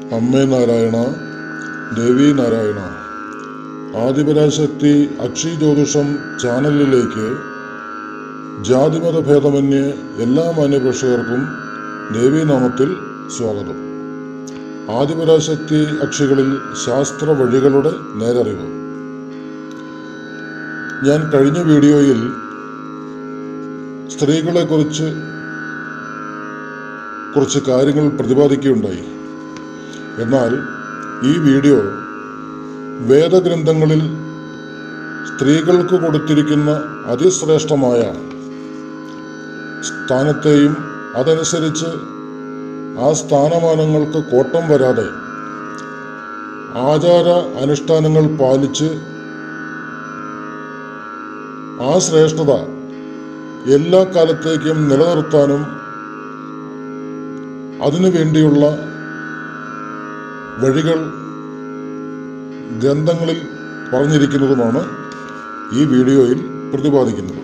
അമ്മേ നാരായണ ദേവി നാരായണ ആദിപരാശക്തി അക്ഷി ജ്യോതിഷം ചാനലിലേക്ക് ജാതിമത ഭേദമന്യേ എല്ലാ മാന്യപ്രേക്ഷകർക്കും ദേവീനാമത്തിൽ സ്വാഗതം ആദിപരാശക്തി അക്ഷികളിൽ ശാസ്ത്ര വഴികളുടെ നേരറിവ് ഞാൻ കഴിഞ്ഞ വീഡിയോയിൽ സ്ത്രീകളെക്കുറിച്ച് കുറച്ച് കാര്യങ്ങൾ പ്രതിപാദിക്കുകയുണ്ടായി എന്നാൽ ഈ വീഡിയോ വേദഗ്രന്ഥങ്ങളിൽ സ്ത്രീകൾക്ക് കൊടുത്തിരിക്കുന്ന അതിശ്രേഷ്ഠമായ സ്ഥാനത്തെയും അതനുസരിച്ച് ആ സ്ഥാനമാനങ്ങൾക്ക് കോട്ടം വരാതെ ആചാര അനുഷ്ഠാനങ്ങൾ പാലിച്ച് ആ ശ്രേഷ്ഠത എല്ലാ കാലത്തേക്കും നിലനിർത്താനും അതിനു വേണ്ടിയുള്ള വഴികൾ ഗ്രന്ഥങ്ങളിൽ പറഞ്ഞിരിക്കുന്നതുമാണ് ഈ വീഡിയോയിൽ പ്രതിപാദിക്കുന്നത്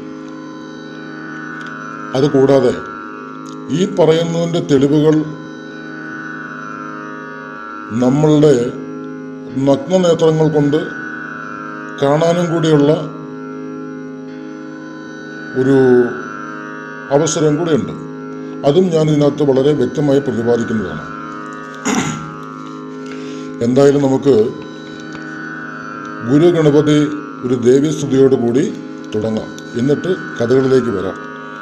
അതുകൂടാതെ ഈ പറയുന്നതിൻ്റെ തെളിവുകൾ നമ്മളുടെ നഗ്നനേത്രങ്ങൾ കൊണ്ട് കാണാനും കൂടിയുള്ള ഒരു അവസരം കൂടിയുണ്ട് അതും ഞാൻ ഇതിനകത്ത് വളരെ വ്യക്തമായി പ്രതിപാദിക്കുന്നതാണ് എന്തായാലും നമുക്ക് ഗുരു ഗണപതി ഒരു ദേവീസ്തുതിയോട് കൂടി തുടങ്ങാം എന്നിട്ട് കഥകളിലേക്ക് വരാം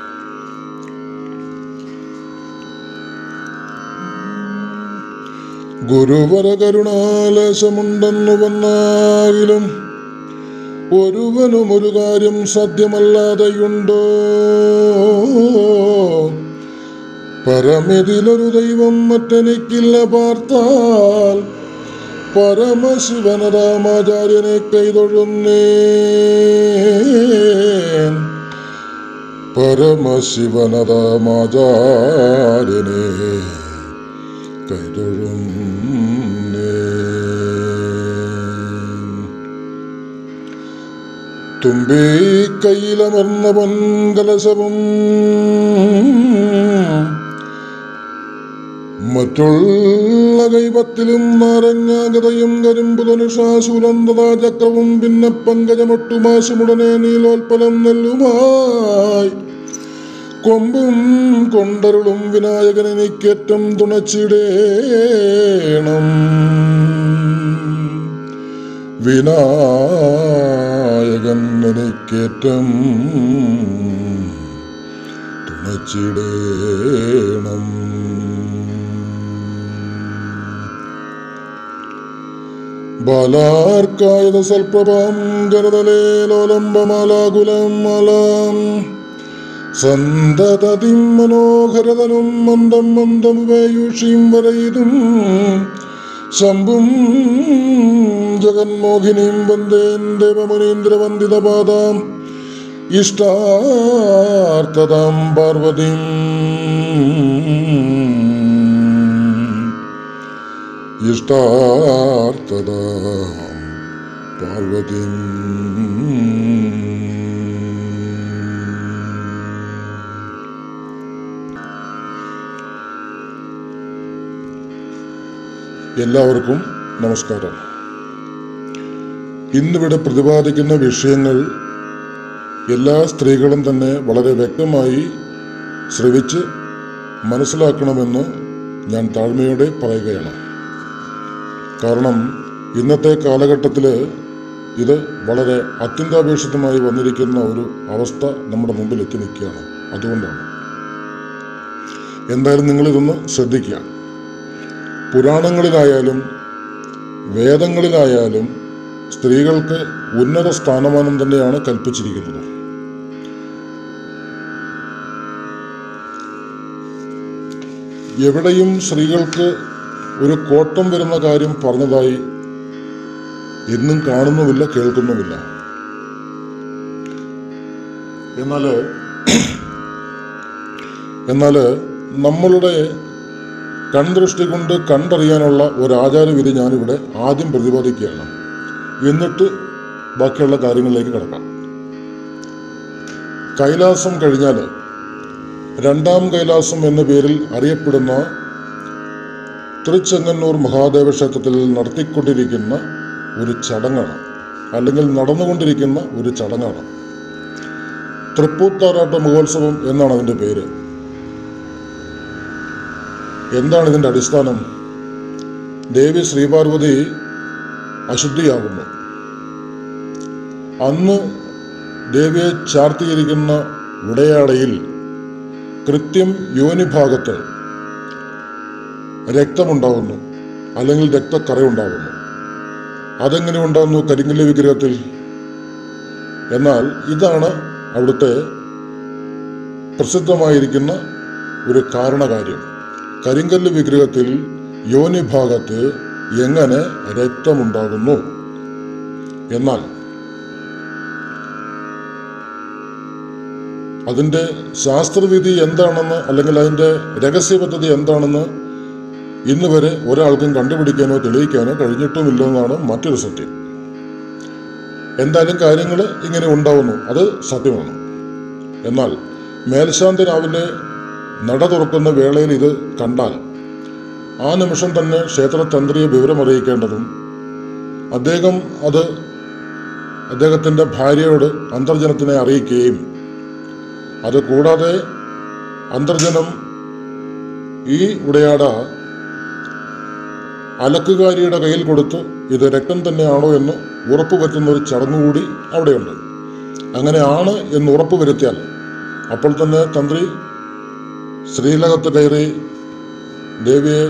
ഗുരുവര കരുണാലേശമുണ്ടെന്നു വന്നാകിലും ഒരുവനും ഒരു കാര്യം സത്യമല്ലാതെയുണ്ടോ പരമിതിലൊരു ദൈവം മറ്റെനിക്കില്ല പാർത്താൽ പരമശിവനരാമാചാര്യനെ കൈതൊഴുന്നേ പരമശിവനരാമാചാര്യനെ കൈതൊഴുന്നേ തുമ്പി കയ്യിലമർന്ന പൊൻകലശവും മറ്റുള്ള കൈപത്തിലും നാരങ്ങാഗതയും കരിമ്പുതനുഷാശൂലന്തതാ ചക്രവും പിന്നെ പങ്കജമൊട്ടുമാശുമുടനെ നീലോൽപ്പലം നെല്ലുമായി കൊമ്പും കൊണ്ടരുളും വിനായകൻ എനിക്കേറ്റം തുണച്ചിടേണം വിനായകൻ എനിക്കേറ്റം തുണച്ചിടേണം ബാലാർക്കായത സൽപ്രഭാം ഗരതലേ ലോലംബമാലാകുലം മലാം സന്തതതിം മനോഹരതനും മന്ദം മന്ദം വേയുഷീം വരയിതും ശംഭും ജഗന്മോഹിനീം വന്ദേൻ ദേവമുനീന്ദ്രവന്ദിതപാദാം ഇഷ്ടാർത്ഥതാം പാർവതീം ഇഷ്ടാർത്ഥതാം പാർവതീം എല്ലാവർക്കും നമസ്കാരം ഇന്നിവിടെ പ്രതിപാദിക്കുന്ന വിഷയങ്ങൾ എല്ലാ സ്ത്രീകളും തന്നെ വളരെ വ്യക്തമായി ശ്രവിച്ച് മനസ്സിലാക്കണമെന്ന് ഞാൻ താഴ്മയോടെ പറയുകയാണ് കാരണം ഇന്നത്തെ കാലഘട്ടത്തിൽ ഇത് വളരെ അത്യന്താപേക്ഷിതമായി വന്നിരിക്കുന്ന ഒരു അവസ്ഥ നമ്മുടെ മുമ്പിൽ എത്തി നിൽക്കുകയാണ് അതുകൊണ്ടാണ് എന്തായാലും നിങ്ങളിതൊന്ന് ശ്രദ്ധിക്കുക പുരാണങ്ങളിലായാലും വേദങ്ങളിലായാലും സ്ത്രീകൾക്ക് ഉന്നത സ്ഥാനമാനം തന്നെയാണ് കൽപ്പിച്ചിരിക്കുന്നത് എവിടെയും സ്ത്രീകൾക്ക് ഒരു കോട്ടം വരുന്ന കാര്യം പറഞ്ഞതായി ഇന്നും കാണുന്നുമില്ല കേൾക്കുന്നുമില്ല എന്നാൽ എന്നാൽ നമ്മളുടെ കൺദൃഷ്ടി കൊണ്ട് കണ്ടറിയാനുള്ള ഒരു ആചാരവിധി ഞാനിവിടെ ആദ്യം പ്രതിപാദിക്കുകയാണ് എന്നിട്ട് ബാക്കിയുള്ള കാര്യങ്ങളിലേക്ക് കിടക്കാം കൈലാസം കഴിഞ്ഞാൽ രണ്ടാം കൈലാസം എന്ന പേരിൽ അറിയപ്പെടുന്ന തിരുച്ചെങ്ങന്നൂർ മഹാദേവ ക്ഷേത്രത്തിൽ നടത്തിക്കൊണ്ടിരിക്കുന്ന ഒരു ചടങ്ങാണ് അല്ലെങ്കിൽ നടന്നുകൊണ്ടിരിക്കുന്ന ഒരു ചടങ്ങാണ് തൃപ്പൂത്താറാട്ട് മഹോത്സവം എന്നാണ് അതിൻ്റെ പേര് എന്താണ് ഇതിൻ്റെ അടിസ്ഥാനം ദേവി ശ്രീപാർവതി അശുദ്ധിയാകുന്നു അന്ന് ദേവിയെ ചാർത്തിയിരിക്കുന്ന ഉടയാടയിൽ കൃത്യം യോനിഭാഗത്ത് രക്തമുണ്ടാകുന്നു അല്ലെങ്കിൽ രക്തക്കറയുണ്ടാകുന്നു അതെങ്ങനെ ഉണ്ടാകുന്നു കരിങ്കല്ല് വിഗ്രഹത്തിൽ എന്നാൽ ഇതാണ് അവിടുത്തെ പ്രസിദ്ധമായിരിക്കുന്ന ഒരു കാരണകാര്യം കരിങ്കല്ല് വിഗ്രഹത്തിൽ യോനിഭാഗത്ത് എങ്ങനെ രക്തമുണ്ടാകുന്നു എന്നാൽ അതിൻ്റെ ശാസ്ത്രവിധി എന്താണെന്ന് അല്ലെങ്കിൽ അതിൻ്റെ രഹസ്യ പദ്ധതി എന്താണെന്ന് ഇന്ന് വരെ ഒരാൾക്കും കണ്ടുപിടിക്കാനോ തെളിയിക്കാനോ കഴിഞ്ഞിട്ടുമില്ല എന്നാണ് മറ്റൊരു സത്യം എന്തായാലും കാര്യങ്ങൾ ഇങ്ങനെ ഉണ്ടാവുന്നു അത് സത്യമാണ് എന്നാൽ മേൽശാന്തി രാവിലെ നട തുറക്കുന്ന വേളയിൽ ഇത് കണ്ടാൽ ആ നിമിഷം തന്നെ ക്ഷേത്രതന്ത്രിയെ വിവരമറിയിക്കേണ്ടതും അദ്ദേഹം അത് അദ്ദേഹത്തിൻ്റെ ഭാര്യയോട് അന്തർജനത്തിനെ അറിയിക്കുകയും അത് കൂടാതെ അന്തർജനം ഈ ഉടയാട അലക്കുകാരിയുടെ കയ്യിൽ കൊടുത്ത് ഇത് രക്തം തന്നെയാണോ എന്ന് ഉറപ്പുവരുത്തുന്ന ഒരു ചടങ്ങ് കൂടി അവിടെയുണ്ട് അങ്ങനെ ആണ് എന്ന് ഉറപ്പ് വരുത്തിയാൽ അപ്പോൾ തന്നെ തന്ത്രി ശ്രീലകത്ത് കയറി ദേവിയെ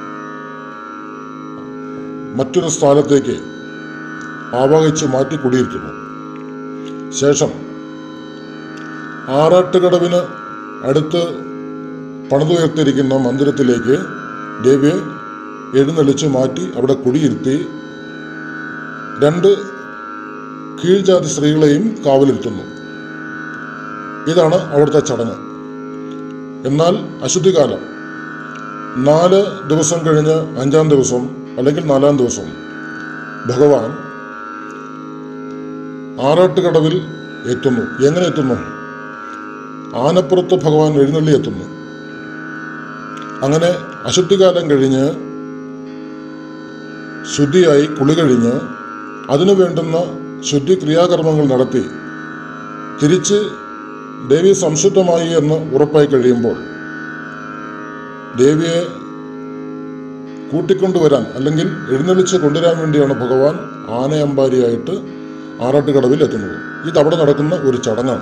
മറ്റൊരു സ്ഥലത്തേക്ക് ആവാഹിച്ച് മാറ്റി കുടിയിരുത്തുന്നു ശേഷം ആറാട്ടുകടവിന് അടുത്ത് പണിതുയർത്തിയിരിക്കുന്ന മന്ദിരത്തിലേക്ക് ദേവിയെ എഴുന്നള്ളിച്ച് മാറ്റി അവിടെ കുടിയിരുത്തി രണ്ട് കീഴ്ജാതി സ്ത്രീകളെയും കാവലിരുത്തുന്നു ഇതാണ് അവിടുത്തെ ചടങ്ങ് എന്നാൽ അശുദ്ധികാലം നാല് ദിവസം കഴിഞ്ഞ് അഞ്ചാം ദിവസം അല്ലെങ്കിൽ നാലാം ദിവസം ഭഗവാൻ ആറാട്ടുകടവിൽ എത്തുന്നു എങ്ങനെ എത്തുന്നു ആനപ്പുറത്ത് ഭഗവാൻ എഴുന്നള്ളി എത്തുന്നു അങ്ങനെ അശുദ്ധികാലം കഴിഞ്ഞ് ശുദ്ധിയായി കുളി കഴിഞ്ഞ് അതിനു വേണ്ടുന്ന ശുദ്ധി ക്രിയാകർമ്മങ്ങൾ നടത്തി തിരിച്ച് ദേവി സംശുദ്ധമായി എന്ന് ഉറപ്പായി കഴിയുമ്പോൾ ദേവിയെ കൂട്ടിക്കൊണ്ടുവരാൻ അല്ലെങ്കിൽ എഴുന്നള്ളിച്ച് കൊണ്ടുവരാൻ വേണ്ടിയാണ് ഭഗവാൻ ആനയമ്പാരിയായിട്ട് ആറാട്ടുകടവിൽ എത്തുന്നത് ഇത് അവിടെ നടക്കുന്ന ഒരു ചടങ്ങാണ്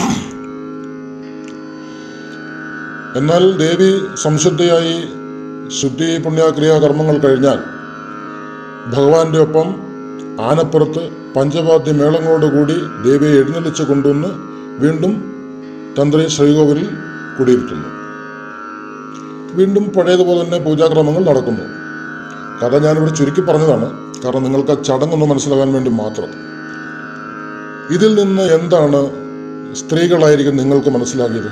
എന്നാൽ ദേവി സംശുദ്ധയായി ശുദ്ധി പുണ്യക്രിയാകർമ്മങ്ങൾ കഴിഞ്ഞാൽ ഭഗവാന്റെ ഒപ്പം ആനപ്പുറത്ത് പഞ്ചവാദ്യ മേളങ്ങളോടുകൂടി ദേവിയെ എഴുന്നള്ളിച്ച് കൊണ്ടുവന്ന് വീണ്ടും തന്ത്രി ശ്രീകോവിലിൽ കുടിയിരുത്തുന്നു വീണ്ടും പഴയതുപോലെ തന്നെ പൂജാക്രമങ്ങൾ നടക്കുന്നു കഥ ഞാനിവിടെ ചുരുക്കി പറഞ്ഞതാണ് കാരണം നിങ്ങൾക്ക് ആ ചടങ്ങൊന്ന് മനസ്സിലാകാൻ വേണ്ടി മാത്രം ഇതിൽ നിന്ന് എന്താണ് സ്ത്രീകളായിരിക്കും നിങ്ങൾക്ക് മനസ്സിലാക്കിയത്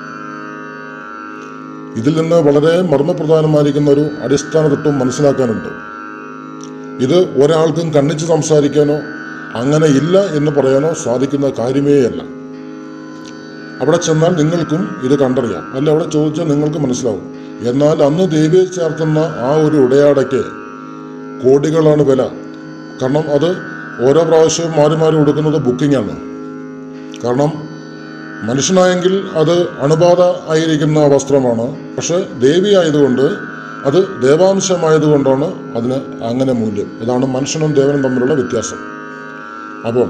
ഇതിൽ നിന്ന് വളരെ മർമ്മപ്രധാനമായിരിക്കുന്ന ഒരു അടിസ്ഥാന തത്വം മനസ്സിലാക്കാനുണ്ട് ഇത് ഒരാൾക്കും കണ്ണിച്ച് സംസാരിക്കാനോ അങ്ങനെ ഇല്ല എന്ന് പറയാനോ സാധിക്കുന്ന കാര്യമേ അല്ല അവിടെ ചെന്നാൽ നിങ്ങൾക്കും ഇത് കണ്ടറിയാം അല്ല അവിടെ ചോദിച്ചാൽ നിങ്ങൾക്ക് മനസ്സിലാവും എന്നാൽ അന്ന് ദേവിയെ ചേർത്തുന്ന ആ ഒരു ഉടയാടയ്ക്ക് കോടികളാണ് വില കാരണം അത് ഓരോ പ്രാവശ്യവും മാറി മാറി കൊടുക്കുന്നത് ബുക്കിംഗ് ആണ് കാരണം മനുഷ്യനായെങ്കിൽ അത് അണുബാധ ആയിരിക്കുന്ന വസ്ത്രമാണ് പക്ഷെ ദേവി ആയതുകൊണ്ട് അത് ദേവാംശമായതുകൊണ്ടാണ് അതിന് അങ്ങനെ മൂല്യം ഇതാണ് മനുഷ്യനും ദേവനും തമ്മിലുള്ള വ്യത്യാസം അപ്പം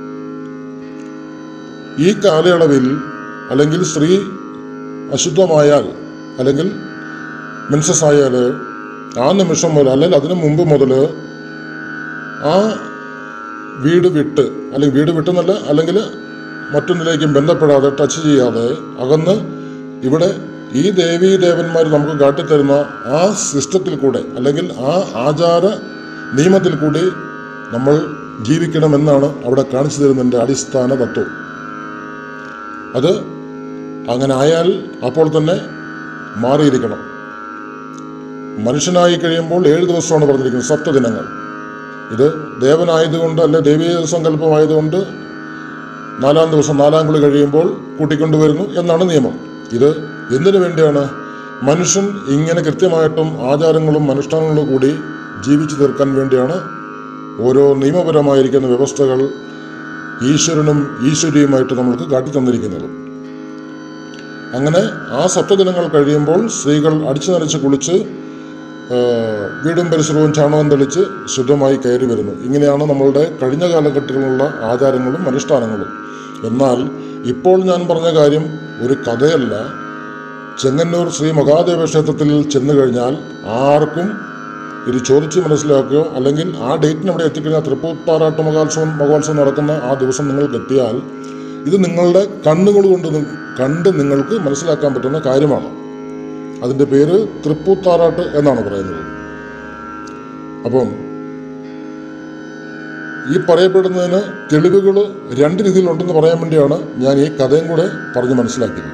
ഈ കാലയളവിൽ അല്ലെങ്കിൽ സ്ത്രീ അശുദ്ധമായാൽ അല്ലെങ്കിൽ മെൻസസ് ആയാൽ ആ നിമിഷം മുതൽ അല്ലെങ്കിൽ അതിനു മുമ്പ് മുതൽ ആ വീട് വിട്ട് അല്ലെങ്കിൽ വീട് വിട്ടെന്നല്ല അല്ലെങ്കിൽ മറ്റൊന്നിലേക്കും ബന്ധപ്പെടാതെ ടച്ച് ചെയ്യാതെ അകന്ന് ഇവിടെ ഈ ദേവീ ദേവന്മാർ നമുക്ക് കാട്ടിത്തരുന്ന ആ സിസ്റ്റത്തിൽ കൂടെ അല്ലെങ്കിൽ ആ ആചാര നിയമത്തിൽ കൂടി നമ്മൾ ജീവിക്കണമെന്നാണ് അവിടെ കാണിച്ചു തരുന്നതിൻ്റെ അടിസ്ഥാന തത്വം അത് അങ്ങനെ ആയാൽ അപ്പോൾ തന്നെ മാറിയിരിക്കണം മനുഷ്യനായി കഴിയുമ്പോൾ ഏഴ് ദിവസമാണ് പറഞ്ഞിരിക്കുന്നത് സപ്തദിനങ്ങൾ ഇത് ദേവനായതുകൊണ്ട് അല്ലെ ദേവീയ സങ്കല്പമായതുകൊണ്ട് നാലാം ദിവസം നാലാം കുളി കഴിയുമ്പോൾ കൂട്ടിക്കൊണ്ടുവരുന്നു എന്നാണ് നിയമം ഇത് എന്തിനു വേണ്ടിയാണ് മനുഷ്യൻ ഇങ്ങനെ കൃത്യമായിട്ടും ആചാരങ്ങളും അനുഷ്ഠാനങ്ങളും കൂടി ജീവിച്ചു തീർക്കാൻ വേണ്ടിയാണ് ഓരോ നിയമപരമായിരിക്കുന്ന വ്യവസ്ഥകൾ ഈശ്വരനും ഈശ്വരിയുമായിട്ട് നമ്മൾക്ക് കാട്ടിത്തന്നിരിക്കുന്നത് അങ്ങനെ ആ സപ്തദിനങ്ങൾ കഴിയുമ്പോൾ സ്ത്രീകൾ അടിച്ചു നനച്ച് കുളിച്ച് ആ, വീടും പരിസരവും ചാണകം തെളിച്ച് ശുദ്ധമായി കയറി വരുന്നു ഇങ്ങനെയാണ് നമ്മളുടെ കഴിഞ്ഞ കാലഘട്ടങ്ങളിലുള്ള ആചാരങ്ങളും അനുഷ്ഠാനങ്ങളും എന്നാൽ ഇപ്പോൾ ഞാൻ പറഞ്ഞ കാര്യം ഒരു കഥയല്ല ചെങ്ങന്നൂർ ശ്രീ മഹാദേവ ക്ഷേത്രത്തിൽ ചെന്നു കഴിഞ്ഞാൽ ആർക്കും ഇത് ചോദിച്ച് മനസ്സിലാക്കുകയോ അല്ലെങ്കിൽ ആ ഡേറ്റിന് അവിടെ എത്തിക്കഴിഞ്ഞാൽ തൃപ്പൂത്താറാട്ട് മഹോത്സവം മഹോത്സവം നടക്കുന്ന ആ ദിവസം നിങ്ങൾക്ക് എത്തിയാൽ ഇത് നിങ്ങളുടെ കണ്ണുകൾ കൊണ്ട് നി- കണ്ട് നിങ്ങൾക്ക് മനസ്സിലാക്കാൻ പറ്റുന്ന കാര്യമാണ് അതിൻ്റെ പേര് തൃപ്പൂത്താറാട്ട് എന്നാണ് പറയുന്നത് അപ്പം ഈ പറയപ്പെടുന്നതിന് തെളിവുകൾ രണ്ട് രീതിയിലുണ്ടെന്ന് പറയാൻ വേണ്ടിയാണ് ഞാൻ ഈ കഥയും കൂടെ പറഞ്ഞ് മനസ്സിലാക്കിയത്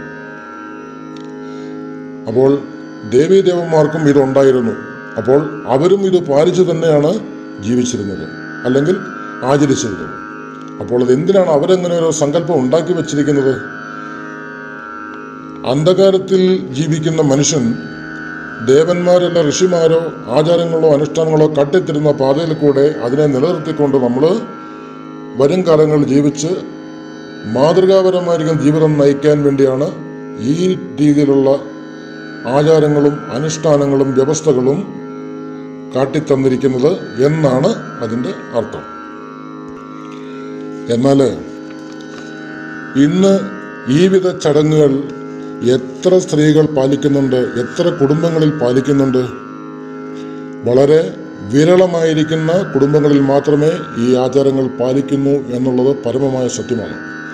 അപ്പോൾ ദേവീദേവന്മാർക്കും ഇതുണ്ടായിരുന്നു അപ്പോൾ അവരും ഇത് പാലിച്ചു തന്നെയാണ് ജീവിച്ചിരുന്നത് അല്ലെങ്കിൽ ആചരിച്ചിരുന്നത് അപ്പോൾ അത് എന്തിനാണ് അവരെങ്ങനെ ഒരു സങ്കല്പം ഉണ്ടാക്കി വച്ചിരിക്കുന്നത് അന്ധകാരത്തിൽ ജീവിക്കുന്ന മനുഷ്യൻ ദേവന്മാരല്ല ഋഷിമാരോ ആചാരങ്ങളോ അനുഷ്ഠാനങ്ങളോ കട്ടിത്തിരുന്ന പാതയിൽ കൂടെ അതിനെ നിലനിർത്തിക്കൊണ്ട് നമ്മൾ വരും കാലങ്ങളിൽ ജീവിച്ച് മാതൃകാപരമായിരിക്കും ജീവിതം നയിക്കാൻ വേണ്ടിയാണ് ഈ രീതിയിലുള്ള ആചാരങ്ങളും അനുഷ്ഠാനങ്ങളും വ്യവസ്ഥകളും കാട്ടിത്തന്നിരിക്കുന്നത് എന്നാണ് അതിൻ്റെ അർത്ഥം എന്നാൽ ഇന്ന് ഈ വിധ ചടങ്ങുകൾ എത്ര സ്ത്രീകൾ പാലിക്കുന്നുണ്ട് എത്ര കുടുംബങ്ങളിൽ പാലിക്കുന്നുണ്ട് വളരെ വിരളമായിരിക്കുന്ന കുടുംബങ്ങളിൽ മാത്രമേ ഈ ആചാരങ്ങൾ പാലിക്കുന്നു എന്നുള്ളത് പരമമായ സത്യമാണ്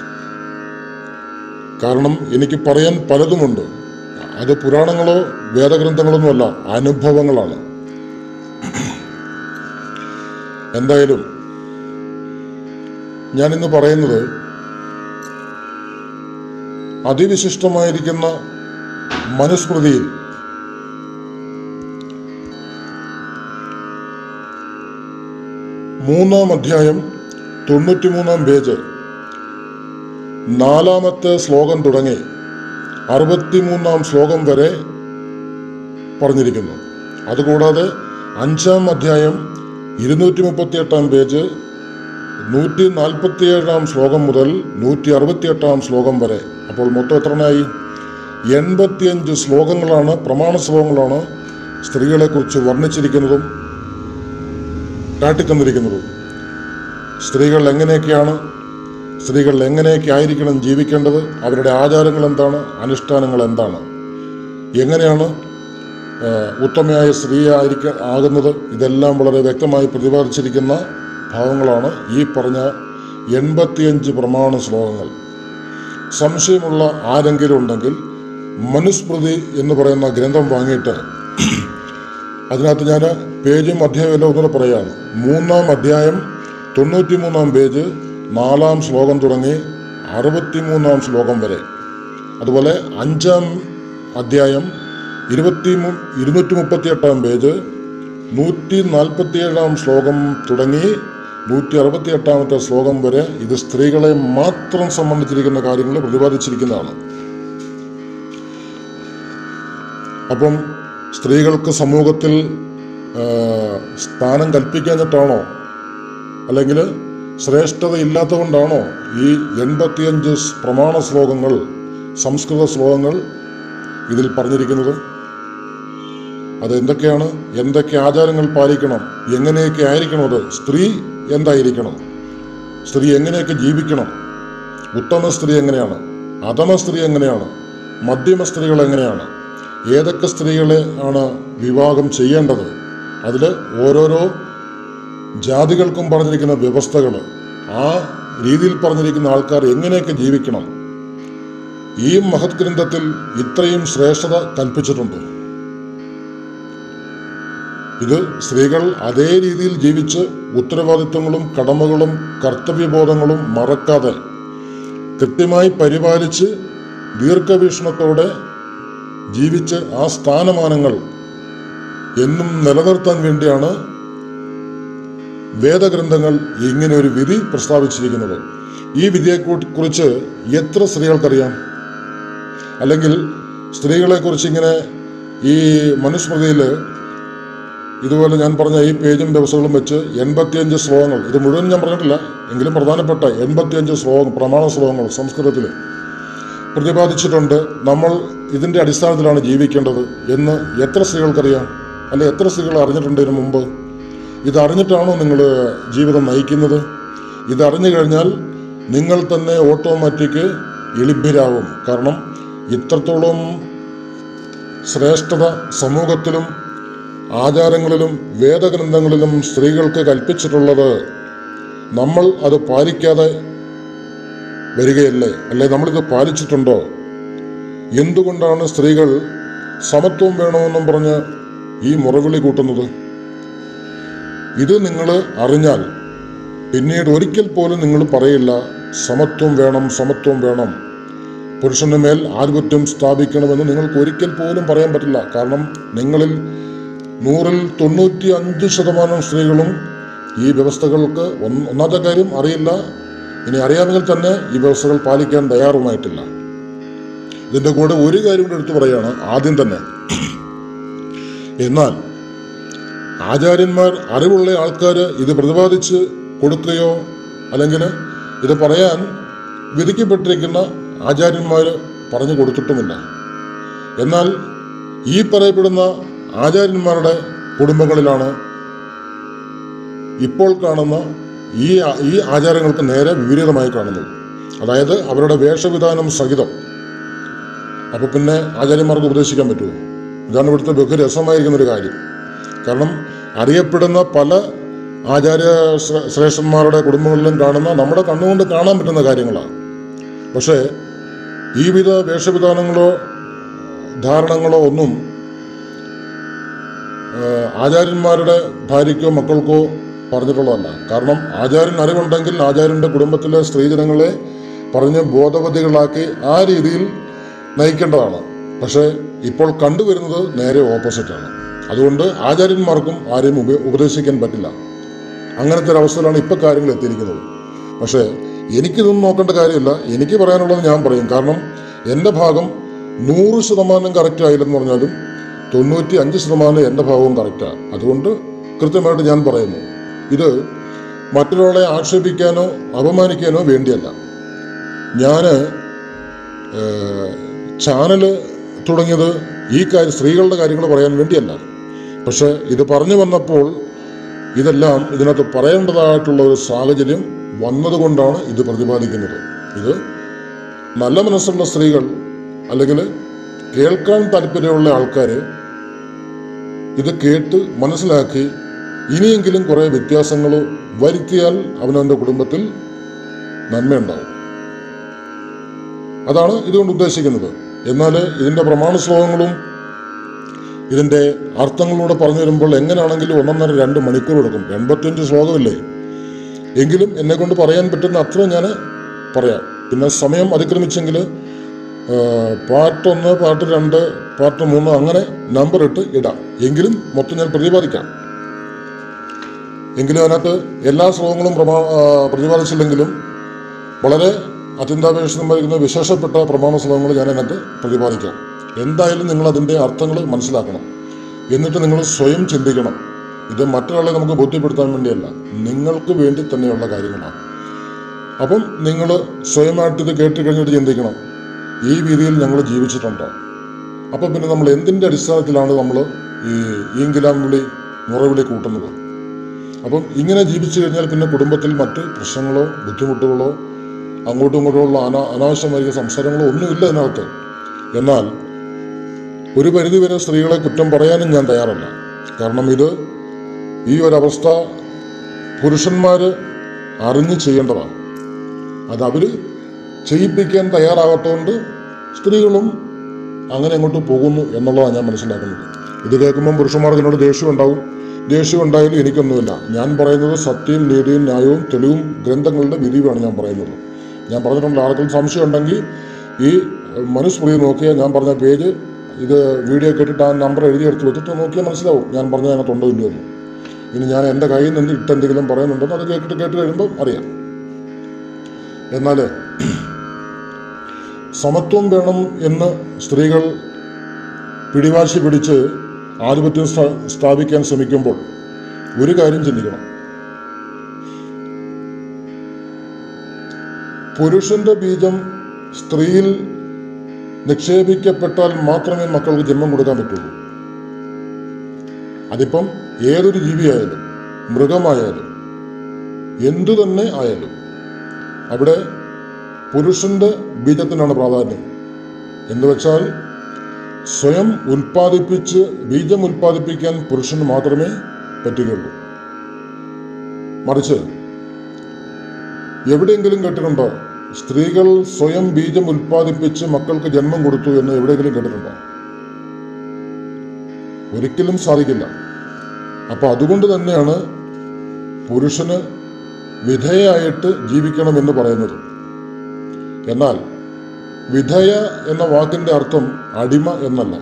കാരണം എനിക്ക് പറയാൻ പലതുമുണ്ട് അത് പുരാണങ്ങളോ വേദഗ്രന്ഥങ്ങളൊന്നുമല്ല അനുഭവങ്ങളാണ് എന്തായാലും ഞാനിന്ന് പറയുന്നത് അതിവിശിഷ്ടമായിരിക്കുന്ന മനുസ്മൃതിയിൽ മൂന്നാം അധ്യായം തൊണ്ണൂറ്റിമൂന്നാം പേജ് നാലാമത്തെ ശ്ലോകം തുടങ്ങി അറുപത്തിമൂന്നാം ശ്ലോകം വരെ പറഞ്ഞിരിക്കുന്നു അതുകൂടാതെ അഞ്ചാം അധ്യായം ഇരുന്നൂറ്റി മുപ്പത്തിയെട്ടാം പേജ് നൂറ്റി നാൽപ്പത്തിയേഴാം ശ്ലോകം മുതൽ നൂറ്റി അറുപത്തിയെട്ടാം ശ്ലോകം വരെ അപ്പോൾ മൊത്തം എത്രനായി എൺപത്തിയഞ്ച് ശ്ലോകങ്ങളാണ് പ്രമാണ ശ്ലോകങ്ങളാണ് സ്ത്രീകളെക്കുറിച്ച് വർണ്ണിച്ചിരിക്കുന്നതും കാട്ടിത്തന്നിരിക്കുന്നതും സ്ത്രീകൾ എങ്ങനെയൊക്കെയാണ് സ്ത്രീകൾ എങ്ങനെയൊക്കെ ആയിരിക്കണം ജീവിക്കേണ്ടത് അവരുടെ ആചാരങ്ങൾ എന്താണ് അനുഷ്ഠാനങ്ങൾ എന്താണ് എങ്ങനെയാണ് ആ, ഉത്തമയായ സ്ത്രീ ആയിരിക്ക ആകുന്നത് ഇതെല്ലാം വളരെ വ്യക്തമായി പ്രതിപാദിച്ചിരിക്കുന്ന ഭാവങ്ങളാണ് ഈ പറഞ്ഞ എൺപത്തിയഞ്ച് പ്രമാണ ശ്ലോകങ്ങൾ സംശയമുള്ള ആരെങ്കിലും ഉണ്ടെങ്കിൽ മനുസ്മൃതി എന്ന് പറയുന്ന ഗ്രന്ഥം വാങ്ങിയിട്ട് അതിനകത്ത് ഞാൻ പേജും അധ്യായം എല്ലാം ഒന്നുകൂടെ പറയാണ് മൂന്നാം അധ്യായം തൊണ്ണൂറ്റി മൂന്നാം പേജ് നാലാം ശ്ലോകം തുടങ്ങി അറുപത്തിമൂന്നാം ശ്ലോകം വരെ അതുപോലെ അഞ്ചാം അധ്യായം ഇരുപത്തി മു- ഇരുന്നൂറ്റി മുപ്പത്തിയെട്ടാം പേജ് നൂറ്റി നാൽപ്പത്തിയേഴാം ശ്ലോകം തുടങ്ങി നൂറ്റി അറുപത്തി എട്ടാമത്തെ ശ്ലോകം വരെ ഇത് സ്ത്രീകളെ മാത്രം സംബന്ധിച്ചിരിക്കുന്ന കാര്യങ്ങൾ പ്രതിപാദിച്ചിരിക്കുന്നതാണ് അപ്പം സ്ത്രീകൾക്ക് സമൂഹത്തിൽ ആ, സ്ഥാനം കൽപ്പിക്കാഞ്ഞിട്ടാണോ അല്ലെങ്കിൽ ശ്രേഷ്ഠത ഇല്ലാത്തതുകൊണ്ടാണോ ഈ എൺപത്തിയഞ്ച് സ് പ്രമാണ ശ്ലോകങ്ങൾ സംസ്കൃത ശ്ലോകങ്ങൾ ഇതിൽ പറഞ്ഞിരിക്കുന്നത് അത് എന്തൊക്കെയാണ് എന്തൊക്കെ ആചാരങ്ങൾ പാലിക്കണം എങ്ങനെയൊക്കെ ആയിരിക്കണം അത് സ്ത്രീ എന്തായിരിക്കണം സ്ത്രീ എങ്ങനെയൊക്കെ ജീവിക്കണം ഉത്തമ സ്ത്രീ എങ്ങനെയാണ് അധമ സ്ത്രീ എങ്ങനെയാണ് മധ്യമ സ്ത്രീകൾ എങ്ങനെയാണ് ഏതൊക്കെ സ്ത്രീകളെ ആണ് വിവാഹം ചെയ്യേണ്ടത് അതിൽ ഓരോരോ ജാതികൾക്കും പറഞ്ഞിരിക്കുന്ന വ്യവസ്ഥകൾ ആ രീതിയിൽ പറഞ്ഞിരിക്കുന്ന ആൾക്കാർ എങ്ങനെയൊക്കെ ജീവിക്കണം ഈ മഹത് ഗ്രന്ഥത്തിൽ ഇത്രയും ശ്രേഷ്ഠത കൽപ്പിച്ചിട്ടുണ്ട് ഇത് സ്ത്രീകൾ അതേ രീതിയിൽ ജീവിച്ച് ഉത്തരവാദിത്വങ്ങളും കടമകളും കർത്തവ്യബോധങ്ങളും മറക്കാതെ കൃത്യമായി പരിപാലിച്ച് ദീർഘവീക്ഷണത്തോടെ ജീവിച്ച് ആ സ്ഥാനമാനങ്ങൾ എന്നും നിലനിർത്താൻ വേണ്ടിയാണ് വേദഗ്രന്ഥങ്ങൾ ഇങ്ങനെ ഒരു വിധി പ്രസ്താവിച്ചിരിക്കുന്നത് ഈ വിധിയെ കു- കുറിച്ച് എത്ര സ്ത്രീകൾക്കറിയാം അല്ലെങ്കിൽ സ്ത്രീകളെക്കുറിച്ച് ഇങ്ങനെ ഈ മനുസ്മൃതിയിൽ ഇതുപോലെ ഞാൻ പറഞ്ഞ ഈ പേജും ദിവസങ്ങളും വെച്ച് എൺപത്തിയഞ്ച് ശ്ലോകങ്ങൾ ഇത് മുഴുവൻ ഞാൻ പറഞ്ഞിട്ടില്ല എങ്കിലും പ്രധാനപ്പെട്ട എൺപത്തിയഞ്ച് ശ്ലോകം പ്രമാണ ശ്ലോകങ്ങൾ സംസ്കൃതത്തിൽ പ്രതിപാദിച്ചിട്ടുണ്ട് നമ്മൾ ഇതിൻ്റെ അടിസ്ഥാനത്തിലാണ് ജീവിക്കേണ്ടത് എന്ന് എത്ര സ്ത്രീകൾക്കറിയാം അല്ലെ എത്ര സ്ത്രീകൾ അറിഞ്ഞിട്ടുണ്ട് ഇതിനു മുമ്പ് ഇത് അറിഞ്ഞിട്ടാണോ നിങ്ങൾ ജീവിതം നയിക്കുന്നത് ഇത് അറിഞ്ഞു കഴിഞ്ഞാൽ നിങ്ങൾ തന്നെ ഓട്ടോമാറ്റിക് എളിഭ്യരാകും കാരണം ഇത്രത്തോളം ശ്രേഷ്ഠത സമൂഹത്തിലും ആചാരങ്ങളിലും വേദഗ്രന്ഥങ്ങളിലും സ്ത്രീകൾക്ക് കൽപ്പിച്ചിട്ടുള്ളത് നമ്മൾ അത് പാലിക്കാതെ വരികയല്ലേ അല്ലെ നമ്മളിത് പാലിച്ചിട്ടുണ്ടോ എന്തുകൊണ്ടാണ് സ്ത്രീകൾ സമത്വം വേണമെന്നും പറഞ്ഞ് ഈ മുറവിളി കൂട്ടുന്നത് ഇത് നിങ്ങൾ അറിഞ്ഞാൽ പിന്നീട് ഒരിക്കൽ പോലും നിങ്ങൾ പറയില്ല സമത്വം വേണം സമത്വം വേണം പുരുഷന് മേൽ ആധിപത്യം സ്ഥാപിക്കണമെന്ന് നിങ്ങൾക്ക് ഒരിക്കൽ പോലും പറയാൻ പറ്റില്ല കാരണം നിങ്ങളിൽ നൂറിൽ തൊണ്ണൂറ്റി അഞ്ച് ശതമാനം സ്ത്രീകളും ഈ വ്യവസ്ഥകൾക്ക് ഒന്ന് ഒന്നാമത്തെ കാര്യം അറിയില്ല ഇനി അറിയാമെങ്കിൽ തന്നെ ഈ വ്യവസ്ഥകൾ പാലിക്കാൻ തയ്യാറുമായിട്ടില്ല ഇതിൻ്റെ കൂടെ ഒരു കാര്യം കൂടെ എടുത്തു പറയുകയാണ് ആദ്യം തന്നെ എന്നാൽ ആചാര്യന്മാർ അറിവുള്ള ആൾക്കാർ ഇത് പ്രതിപാദിച്ച് കൊടുക്കുകയോ അല്ലെങ്കിൽ ഇത് പറയാൻ വിധിക്കപ്പെട്ടിരിക്കുന്ന ആചാര്യന്മാർ പറഞ്ഞു കൊടുത്തിട്ടുമില്ല എന്നാൽ ഈ പറയപ്പെടുന്ന ആചാര്യന്മാരുടെ കുടുംബങ്ങളിലാണ് ഇപ്പോൾ കാണുന്ന ഈ ഈ ആചാരങ്ങൾക്ക് നേരെ വിപരീതമായി കാണുന്നത് അതായത് അവരുടെ വേഷവിധാനം സഹിതം അപ്പോൾ പിന്നെ ആചാര്യന്മാർക്ക് ഉപദേശിക്കാൻ പറ്റുമോ ഇതാണ് ഇവിടുത്തെ ബഹുരസമായിരിക്കുന്ന ഒരു കാര്യം കാരണം അറിയപ്പെടുന്ന പല ആചാര്യ ശ്ര- ശ്രേഷ്ഠന്മാരുടെ കുടുംബങ്ങളിലും കാണുന്ന നമ്മുടെ കണ്ണുകൊണ്ട് കാണാൻ പറ്റുന്ന കാര്യങ്ങളാണ് പക്ഷേ ഈ വിധ വേഷവിധാനങ്ങളോ ധാരണങ്ങളോ ഒന്നും ഏഹ്, ആചാര്യന്മാരുടെ ഭാര്യയ്ക്കോ മക്കൾക്കോ പറഞ്ഞിട്ടുള്ളതല്ല കാരണം ആചാര്യൻ അറിവുണ്ടെങ്കിൽ ആചാര്യൻ്റെ കുടുംബത്തിലെ സ്ത്രീജനങ്ങളെ പറഞ്ഞ് ബോധവതികളാക്കി ആ രീതിയിൽ നയിക്കേണ്ടതാണ് പക്ഷേ ഇപ്പോൾ കണ്ടുവരുന്നത് നേരെ ഓപ്പോസിറ്റാണ് അതുകൊണ്ട് ആചാര്യന്മാർക്കും ആരെയും ഉപ ഉപദേശിക്കാൻ പറ്റില്ല അങ്ങനത്തെ ഒരു അവസ്ഥയിലാണ് ഇപ്പോൾ കാര്യങ്ങൾ എത്തിയിരിക്കുന്നത് പക്ഷേ എനിക്കിതൊന്നും നോക്കേണ്ട കാര്യമില്ല എനിക്ക് പറയാനുള്ളത് ഞാൻ പറയും കാരണം എൻ്റെ ഭാഗം നൂറ് ശതമാനം കറക്റ്റ് ആയില്ലെന്ന് പറഞ്ഞാലും തൊണ്ണൂറ്റി അഞ്ച് ശതമാനം എൻ്റെ ഭാഗവും കറക്റ്റാണ് അതുകൊണ്ട് കൃത്യമായിട്ട് ഞാൻ പറയുന്നു ഇത് മറ്റൊരാളെ ആക്ഷേപിക്കാനോ അപമാനിക്കാനോ വേണ്ടിയല്ല ഞാൻ ചാനല് തുടങ്ങിയത് ഈ കാര്യം സ്ത്രീകളുടെ കാര്യങ്ങൾ പറയാൻ വേണ്ടിയല്ല പക്ഷേ ഇത് പറഞ്ഞു വന്നപ്പോൾ ഇതെല്ലാം ഇതിനകത്ത് പറയേണ്ടതായിട്ടുള്ള ഒരു സാഹചര്യം വന്നതുകൊണ്ടാണ് ഇത് പ്രതിപാദിക്കുന്നത് ഇത് നല്ല മനസ്സുള്ള സ്ത്രീകൾ അല്ലെങ്കിൽ കേൾക്കാൻ താല്പര്യമുള്ള ആൾക്കാർ ഇത് കേട്ട് മനസ്സിലാക്കി ഇനിയെങ്കിലും കുറേ വ്യത്യാസങ്ങൾ വരുത്തിയാൽ അവനവൻ്റെ കുടുംബത്തിൽ നന്മയുണ്ടാവും അതാണ് ഇതുകൊണ്ട് ഉദ്ദേശിക്കുന്നത് എന്നാൽ ഇതിൻ്റെ പ്രമാണ ശ്ലോകങ്ങളും ഇതിൻ്റെ അർത്ഥങ്ങളൂടെ പറഞ്ഞു വരുമ്പോൾ എങ്ങനെയാണെങ്കിലും ഒന്നൊന്നര രണ്ട് മണിക്കൂർ എടുക്കും എൺപത്തിയഞ്ച് ശ്ലോകമില്ലേ എങ്കിലും എന്നെ കൊണ്ട് പറയാൻ പറ്റുന്ന അത്ര ഞാൻ പറയാം പിന്നെ സമയം അതിക്രമിച്ചെങ്കിൽ പാർട്ട് ഒന്ന് പാർട്ട് രണ്ട് പാർട്ട് മൂന്ന് അങ്ങനെ നമ്പർ ഇട്ട് ഇടാം എങ്കിലും മൊത്തം ഞാൻ പ്രതിപാദിക്കാം എങ്കിലും അതിനകത്ത് എല്ലാ ശ്ലോകങ്ങളും പ്രമാ ആ, പ്രതിപാദിച്ചില്ലെങ്കിലും വളരെ അത്യന്താപേക്ഷിതമായിരിക്കുന്ന വിശേഷപ്പെട്ട പ്രമാണ ശ്ലോകങ്ങൾ ഞാൻ അതിനകത്ത് പ്രതിപാദിക്കാം എന്തായാലും നിങ്ങൾ അതിൻ്റെ അർത്ഥങ്ങൾ മനസ്സിലാക്കണം എന്നിട്ട് നിങ്ങൾ സ്വയം ചിന്തിക്കണം ഇത് മറ്റൊരാളെ നമുക്ക് ബോധ്യപ്പെടുത്താൻ വേണ്ടിയല്ല നിങ്ങൾക്ക് വേണ്ടി തന്നെയുള്ള കാര്യങ്ങളാണ് അപ്പം നിങ്ങൾ സ്വയമായിട്ട് ഇത് കേട്ട് കഴിഞ്ഞിട്ട് ചിന്തിക്കണം ഈ രീതിയിൽ ഞങ്ങൾ ജീവിച്ചിട്ടുണ്ടോ അപ്പം പിന്നെ നമ്മൾ എന്തിൻ്റെ അടിസ്ഥാനത്തിലാണ് നമ്മൾ ഈ ഈങ്കിലാം വിളി മുറവിളി കൂട്ടുന്നത് അപ്പം ഇങ്ങനെ ജീവിച്ചു കഴിഞ്ഞാൽ പിന്നെ കുടുംബത്തിൽ മറ്റ് പ്രശ്നങ്ങളോ ബുദ്ധിമുട്ടുകളോ അങ്ങോട്ടും ഇങ്ങോട്ടും ഉള്ള അനാ അനാവശ്യമായിരിക്കുന്ന സംസാരങ്ങളോ ഒന്നുമില്ല ഇതിനകത്ത് എന്നാൽ ഒരു പരിധിവരെ സ്ത്രീകളെ കുറ്റം പറയാനും ഞാൻ തയ്യാറല്ല കാരണം ഇത് ഈ ഒരവസ്ഥ പുരുഷന്മാർ അറിഞ്ഞ് ചെയ്യേണ്ടതാണ് അത് അവർ ചെയ്യിപ്പിക്കാൻ തയ്യാറാകാത്തതുകൊണ്ട് സ്ത്രീകളും അങ്ങനെ അങ്ങോട്ട് പോകുന്നു എന്നുള്ളതാണ് ഞാൻ മനസ്സിലാക്കുന്നത് ഇത് കേൾക്കുമ്പം പുരുഷന്മാർക്ക് എന്നോട് ദേഷ്യം ഉണ്ടാവും ദേഷ്യം ഉണ്ടായാലും എനിക്കൊന്നുമില്ല ഞാൻ പറയുന്നത് സത്യവും നീതിയും ന്യായവും തെളിവും ഗ്രന്ഥങ്ങളുടെ വിധിയുമാണ് ഞാൻ പറയുന്നത് ഞാൻ പറഞ്ഞിട്ടുണ്ട് ആർക്കും സംശയം ഉണ്ടെങ്കിൽ ഈ മനുസ്മൃതി നോക്കിയാൽ ഞാൻ പറഞ്ഞ പേജ് ഇത് വീഡിയോ കേട്ടിട്ട് ആ നമ്പർ എഴുതിയെടുത്ത് വെച്ചിട്ട് നോക്കിയാൽ മനസ്സിലാവും ഞാൻ പറഞ്ഞ അതിനകത്തുണ്ടോ ഇല്ലയോ എന്ന് ഇനി ഞാൻ എൻ്റെ കയ്യിൽ നിന്ന് ഇട്ടെന്തെങ്കിലും പറയുന്നുണ്ടെന്ന് അത് കേട്ടിട്ട് കേട്ട് കഴിയുമ്പോൾ അറിയാം എന്നാൽ സമത്വം വേണം എന്ന് സ്ത്രീകൾ പിടിവാശി പിടിച്ച് ആധിപത്യം സ്ഥാ- സ്ഥാപിക്കാൻ ശ്രമിക്കുമ്പോൾ ഒരു കാര്യം ചിന്തിക്കണം പുരുഷന്റെ ബീജം സ്ത്രീയിൽ നിക്ഷേപിക്കപ്പെട്ടാൽ മാത്രമേ മക്കൾക്ക് ജന്മം കൊടുക്കാൻ പറ്റുള്ളൂ അതിപ്പം ഏതൊരു ജീവിയായാലും മൃഗമായാലും എന്തു തന്നെ ആയാലും അവിടെ പുരുഷന്റെ ബീജത്തിനാണ് പ്രാധാന്യം എന്ന് വെച്ചാൽ സ്വയം ഉൽപ്പാദിപ്പിച്ച് ബീജം ഉൽപ്പാദിപ്പിക്കാൻ പുരുഷന് മാത്രമേ പറ്റുകയുള്ളൂ മറിച്ച് എവിടെയെങ്കിലും കേട്ടിട്ടുണ്ടോ സ്ത്രീകൾ സ്വയം ബീജം ഉൽപ്പാദിപ്പിച്ച് മക്കൾക്ക് ജന്മം കൊടുത്തു എന്ന് എവിടെയെങ്കിലും കേട്ടിട്ടുണ്ടോ ഒരിക്കലും സാധിക്കില്ല അപ്പൊ അതുകൊണ്ട് തന്നെയാണ് പുരുഷന് വിധേയായിട്ട് ജീവിക്കണമെന്ന് പറയുന്നത് എന്നാൽ വിധേയ എന്ന വാക്കിന്റെ അർത്ഥം അടിമ എന്നല്ല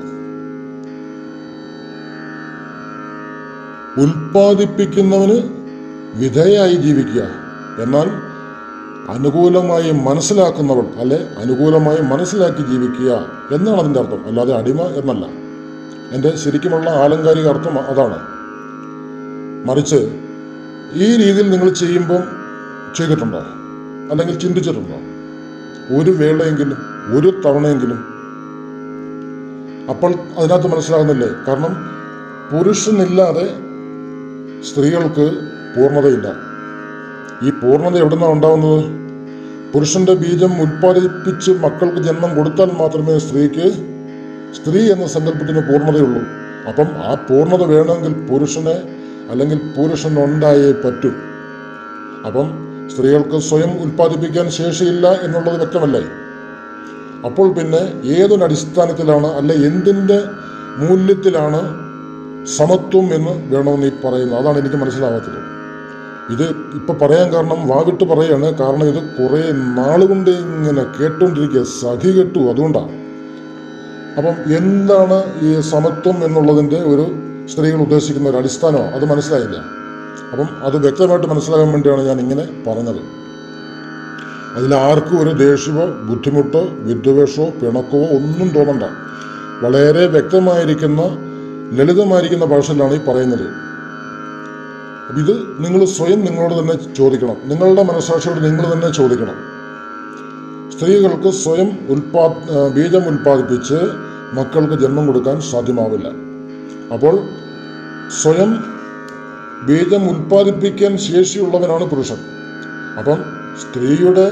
ഉൽപ്പാദിപ്പിക്കുന്നവന് വിധേയായി ജീവിക്കുക എന്നാൽ അനുകൂലമായി മനസ്സിലാക്കുന്നവൾ അല്ലെ അനുകൂലമായി മനസ്സിലാക്കി ജീവിക്കുക എന്നാണ് അതിൻ്റെ അർത്ഥം അല്ലാതെ അടിമ എന്നല്ല എൻ്റെ ശരിക്കുമുള്ള ആലങ്കാരിക അർത്ഥം അതാണ് മറിച്ച് ഈ രീതിയിൽ നിങ്ങൾ ചെയ്യുമ്പം ചെയ്തിട്ടുണ്ടോ അല്ലെങ്കിൽ ചിന്തിച്ചിട്ടുണ്ടോ ഒരു വേളയെങ്കിലും ഒരു തവണയെങ്കിലും അപ്പോൾ അതിനകത്ത് മനസ്സിലാകുന്നില്ലേ കാരണം പുരുഷനില്ലാതെ സ്ത്രീകൾക്ക് പൂർണ്ണതയില്ല ഈ പൂർണ്ണത എവിടെ നിന്നാണ് ഉണ്ടാവുന്നത് പുരുഷന്റെ ബീജം ഉൽപ്പാദിപ്പിച്ച് മക്കൾക്ക് ജന്മം കൊടുത്താൽ മാത്രമേ സ്ത്രീക്ക് സ്ത്രീ എന്ന സങ്കല്പത്തിന് പൂർണ്ണതയുള്ളൂ അപ്പം ആ പൂർണ്ണത വേണമെങ്കിൽ പുരുഷനെ അല്ലെങ്കിൽ പുരുഷൻ ഉണ്ടായേ പറ്റൂ അപ്പം സ്ത്രീകൾക്ക് സ്വയം ഉൽപ്പാദിപ്പിക്കാൻ ശേഷിയില്ല എന്നുള്ളത് വ്യക്തമല്ലേ അപ്പോൾ പിന്നെ ഏതൊരു അടിസ്ഥാനത്തിലാണ് അല്ല എന്തിൻ്റെ മൂല്യത്തിലാണ് സമത്വം എന്ന് വേണമെന്ന് ഈ പറയുന്നത് അതാണ് എനിക്ക് മനസ്സിലാവാത്തത് ഇത് ഇപ്പൊ പറയാൻ കാരണം വാവിട്ട് പറയാണ് കാരണം ഇത് കുറെ നാളുകൊണ്ട് ഇങ്ങനെ കേട്ടുകൊണ്ടിരിക്കുക സഖി കെട്ടു അതുകൊണ്ടാണ് അപ്പം എന്താണ് ഈ സമത്വം എന്നുള്ളതിൻ്റെ ഒരു സ്ത്രീകൾ ഉദ്ദേശിക്കുന്ന ഒരു അടിസ്ഥാനമോ അത് മനസ്സിലായില്ല അപ്പം അത് വ്യക്തമായിട്ട് മനസ്സിലാകാൻ വേണ്ടിയാണ് ഞാൻ ഇങ്ങനെ പറഞ്ഞത് അതിൽ ആർക്കും ഒരു ദേഷ്യമോ ബുദ്ധിമുട്ടോ വിദ്വേഷമോ പിണക്കമോ ഒന്നും തോന്നണ്ട വളരെ വ്യക്തമായിരിക്കുന്ന ലളിതമായിരിക്കുന്ന ഭാഷയിലാണ് ഈ പറയുന്നത് അപ്പൊ ഇത് നിങ്ങൾ സ്വയം നിങ്ങളോട് തന്നെ ചോദിക്കണം നിങ്ങളുടെ മനസ്സാക്ഷിയോട് നിങ്ങൾ തന്നെ ചോദിക്കണം സ്ത്രീകൾക്ക് സ്വയം ഉൽപാ ആ, ബീജം ഉൽപ്പാദിപ്പിച്ച് മക്കൾക്ക് ജന്മം കൊടുക്കാൻ സാധ്യമാവില്ല അപ്പോൾ സ്വയം ബീജം ഉൽപ്പാദിപ്പിക്കാൻ ശേഷിയുള്ളവനാണ് പുരുഷൻ അപ്പം സ്ത്രീയുടെ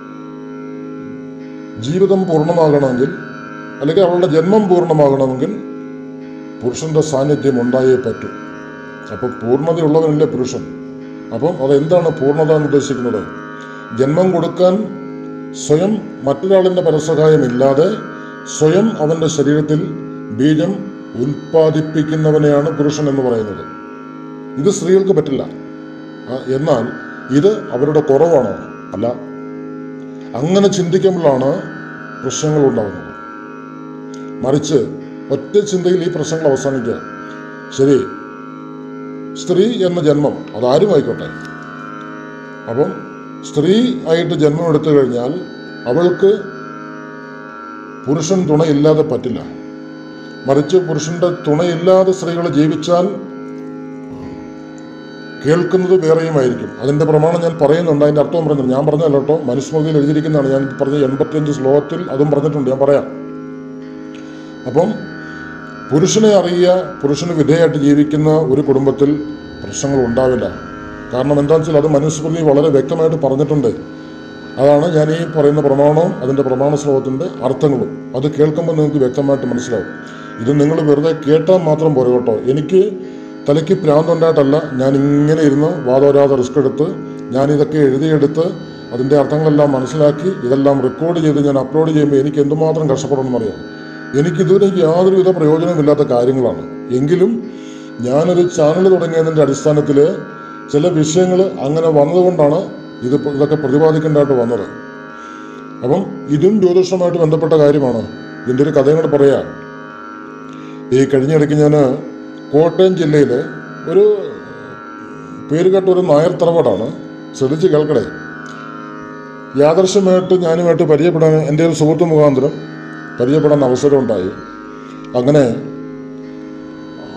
ജീവിതം പൂർണ്ണമാകണമെങ്കിൽ അല്ലെങ്കിൽ അവളുടെ ജന്മം പൂർണ്ണമാകണമെങ്കിൽ പുരുഷന്റെ സാന്നിധ്യം ഉണ്ടായേ പറ്റൂ അപ്പം പൂർണ്ണതയുള്ളവനല്ലേ പുരുഷൻ അപ്പം അതെന്താണ് പൂർണ്ണത എന്ന് ഉദ്ദേശിക്കുന്നത് ജന്മം കൊടുക്കാൻ സ്വയം മറ്റൊരാളിൻ്റെ പരസഹായമില്ലാതെ സ്വയം അവൻ്റെ ശരീരത്തിൽ ബീജം ഉൽപ്പാദിപ്പിക്കുന്നവനെയാണ് പുരുഷൻ എന്ന് പറയുന്നത് ഇത് സ്ത്രീകൾക്ക് പറ്റില്ല ആ, എന്നാൽ ഇത് അവരുടെ കുറവാണോ അല്ല അങ്ങനെ ചിന്തിക്കുമ്പോഴാണ് പ്രശ്നങ്ങൾ ഉണ്ടാകുന്നത് മറിച്ച് ഒറ്റ ചിന്തയിൽ ഈ പ്രശ്നങ്ങൾ അവസാനിക്കുക ശരി സ്ത്രീ എന്ന ജന്മം അതാരും ആയിക്കോട്ടെ അപ്പം സ്ത്രീ ആയിട്ട് ജന്മം എടുത്തു കഴിഞ്ഞാൽ അവൾക്ക് പുരുഷൻ തുണയില്ലാതെ പറ്റില്ല മറിച്ച് പുരുഷന്റെ തുണയില്ലാതെ സ്ത്രീകൾ ജീവിച്ചാൽ കേൾക്കുന്നത് വേറെയുമായിരിക്കും അതിന്റെ പ്രമാണം ഞാൻ പറയുന്നുണ്ട് അതിന്റെ അർത്ഥവും പറയുന്നുണ്ട് ഞാൻ പറഞ്ഞല്ലോ കേട്ടോ മനുസ്മൃതിയിൽ എഴുതിയിരിക്കുന്നതാണ് ഞാൻ പറഞ്ഞ എൺപത്തിയഞ്ച് ശ്ലോകത്തിൽ അതും പറഞ്ഞിട്ടുണ്ട് ഞാൻ പറയാം അപ്പം പുരുഷനെ അറിയുക പുരുഷന് വിധേയമായിട്ട് ജീവിക്കുന്ന ഒരു കുടുംബത്തിൽ പ്രശ്നങ്ങൾ ഉണ്ടാവില്ല കാരണം എന്താണെന്ന് വെച്ചാൽ അത് മനുസ്മൃതി വളരെ വ്യക്തമായിട്ട് പറഞ്ഞിട്ടുണ്ട് അതാണ് ഞാൻ ഈ പറയുന്ന പ്രമാണവും അതിൻ്റെ പ്രമാണ ശ്ലോകത്തിൻ്റെ അർത്ഥങ്ങളും അത് കേൾക്കുമ്പോൾ നിങ്ങൾക്ക് വ്യക്തമായിട്ട് മനസ്സിലാവും ഇത് നിങ്ങൾ വെറുതെ കേട്ടാൽ മാത്രം പോരെ കേട്ടോ എനിക്ക് തലയ്ക്ക് പ്രാന്തുണ്ടായിട്ടല്ല ഞാൻ ഇങ്ങനെ ഇരുന്ന് വാദോരാതെ റിസ്ക് എടുത്ത് ഞാൻ ഇതൊക്കെ എഴുതിയെടുത്ത് അതിൻ്റെ അർത്ഥങ്ങളെല്ലാം മനസ്സിലാക്കി ഇതെല്ലാം റെക്കോർഡ് ചെയ്ത് ഞാൻ അപ്ലോഡ് ചെയ്യുമ്പോൾ എനിക്ക് എന്തുമാത്രം കഷ്ടപ്പെടണമെന്നറിയാം എനിക്കിതുവരെ യാതൊരുവിധ പ്രയോജനമില്ലാത്ത കാര്യങ്ങളാണ് എങ്കിലും ഞാനൊരു ചാനൽ തുടങ്ങിയതിൻ്റെ അടിസ്ഥാനത്തിൽ ചില വിഷയങ്ങൾ അങ്ങനെ വന്നതുകൊണ്ടാണ് ഇത് ഇപ്പൊ ഇതൊക്കെ പ്രതിപാദിക്കേണ്ടതായിട്ട് വന്നത് അപ്പം ഇതും ജ്യോതിഷവുമായിട്ട് ബന്ധപ്പെട്ട കാര്യമാണ് ഇതിൻ്റെ ഒരു കഥയും കൂടെ പറയാം ഈ കഴിഞ്ഞിടയ്ക്ക് ഞാൻ കോട്ടയം ജില്ലയിൽ ഒരു പേരുകെട്ട ഒരു നായർ തറവാടാണ് ശ്രദ്ധിച്ച് കേൾക്കണേ യാദർശ്യമായിട്ട് ഞാനുമായിട്ട് പരിചയപ്പെടാൻ എൻ്റെ ഒരു സുഹൃത്ത് മുഖാന്തരം പരിചയപ്പെടാൻ അവസരമുണ്ടായി അങ്ങനെ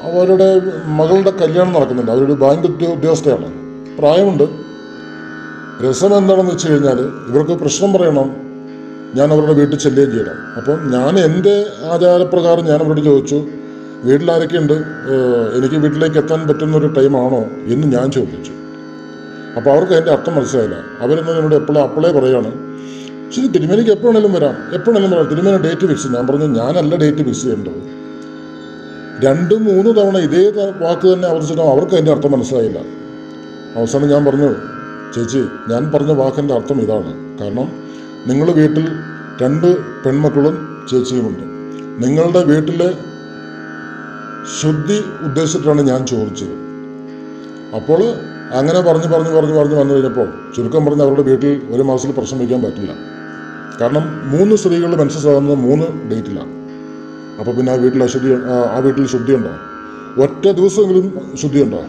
അവരുടെ മകളുടെ കല്യാണം നടക്കുന്നുണ്ട് അവരൊരു ബാങ്ക് ഉദ്യോ- ഉദ്യോഗസ്ഥയാണ് പ്രായമുണ്ട് രസം എന്താണെന്ന് വെച്ച് കഴിഞ്ഞാൽ ഇവർക്ക് പ്രശ്നം പറയണം ഞാൻ അവരുടെ വീട്ടിൽ ചെല്ലുകയും ചെയ്യണം അപ്പം ഞാൻ എൻ്റെ ആചാരപ്രകാരം ഞാൻ അവരോട് ചോദിച്ചു വീട്ടിലാരൊക്കെയുണ്ട് ഏഹ് എനിക്ക് വീട്ടിലേക്ക് എത്താൻ പറ്റുന്ന ഒരു ടൈമാണോ എന്ന് ഞാൻ ചോദിച്ചു അപ്പോൾ അവർക്ക് അതിൻ്റെ അർത്ഥം മനസ്സിലായില്ല അവരെന്നത് എന്നോട് എപ്പോഴും അപ്പോഴേ പറയാണ് ശരി തിരുമേനിക്ക് എപ്പോഴാണെങ്കിലും വരാം എപ്പോഴാണെങ്കിലും വരാം തിരുമേന ഡേറ്റ് ഫിക്സ് ഞാൻ പറഞ്ഞു ഞാനല്ല ഡേറ്റ് ഫിക്സ് ചെയ്യേണ്ടത് രണ്ട് മൂന്ന് തവണ ഇതേ ത- വാക്ക് തന്നെ ആവർത്തിച്ചിട്ടും അവർക്ക് അതിൻ്റെ അർത്ഥം മനസ്സിലായില്ല അവസാനം ഞാൻ പറഞ്ഞു ചേച്ചി ഞാൻ പറഞ്ഞ വാക്കിൻ്റെ അർത്ഥം ഇതാണ് കാരണം നിങ്ങൾ വീട്ടിൽ രണ്ട് പെൺമക്കളും ചേച്ചിയുമുണ്ട് നിങ്ങളുടെ വീട്ടിലെ ശുദ്ധി ഉദ്ദേശിച്ചിട്ടാണ് ഞാൻ ചോദിച്ചത് അപ്പോൾ അങ്ങനെ പറഞ്ഞ് പറഞ്ഞ് പറഞ്ഞ് പറഞ്ഞ് വന്നു കഴിഞ്ഞപ്പോൾ ചുരുക്കം പറഞ്ഞ് അവരുടെ വീട്ടിൽ ഒരു മാസത്തിൽ പ്രശ്നം വയ്ക്കാൻ പറ്റില്ല കാരണം മൂന്ന് സ്ത്രീകൾ മനസ്സിലാകുന്നത് മൂന്ന് ഡേറ്റിലാണ് അപ്പോൾ പിന്നെ ആ വീട്ടിൽ അശുദ്ധി ആ- ആ വീട്ടിൽ ശുദ്ധിയുണ്ടോ ഒറ്റ ദിവസമെങ്കിലും ശുദ്ധിയുണ്ടോ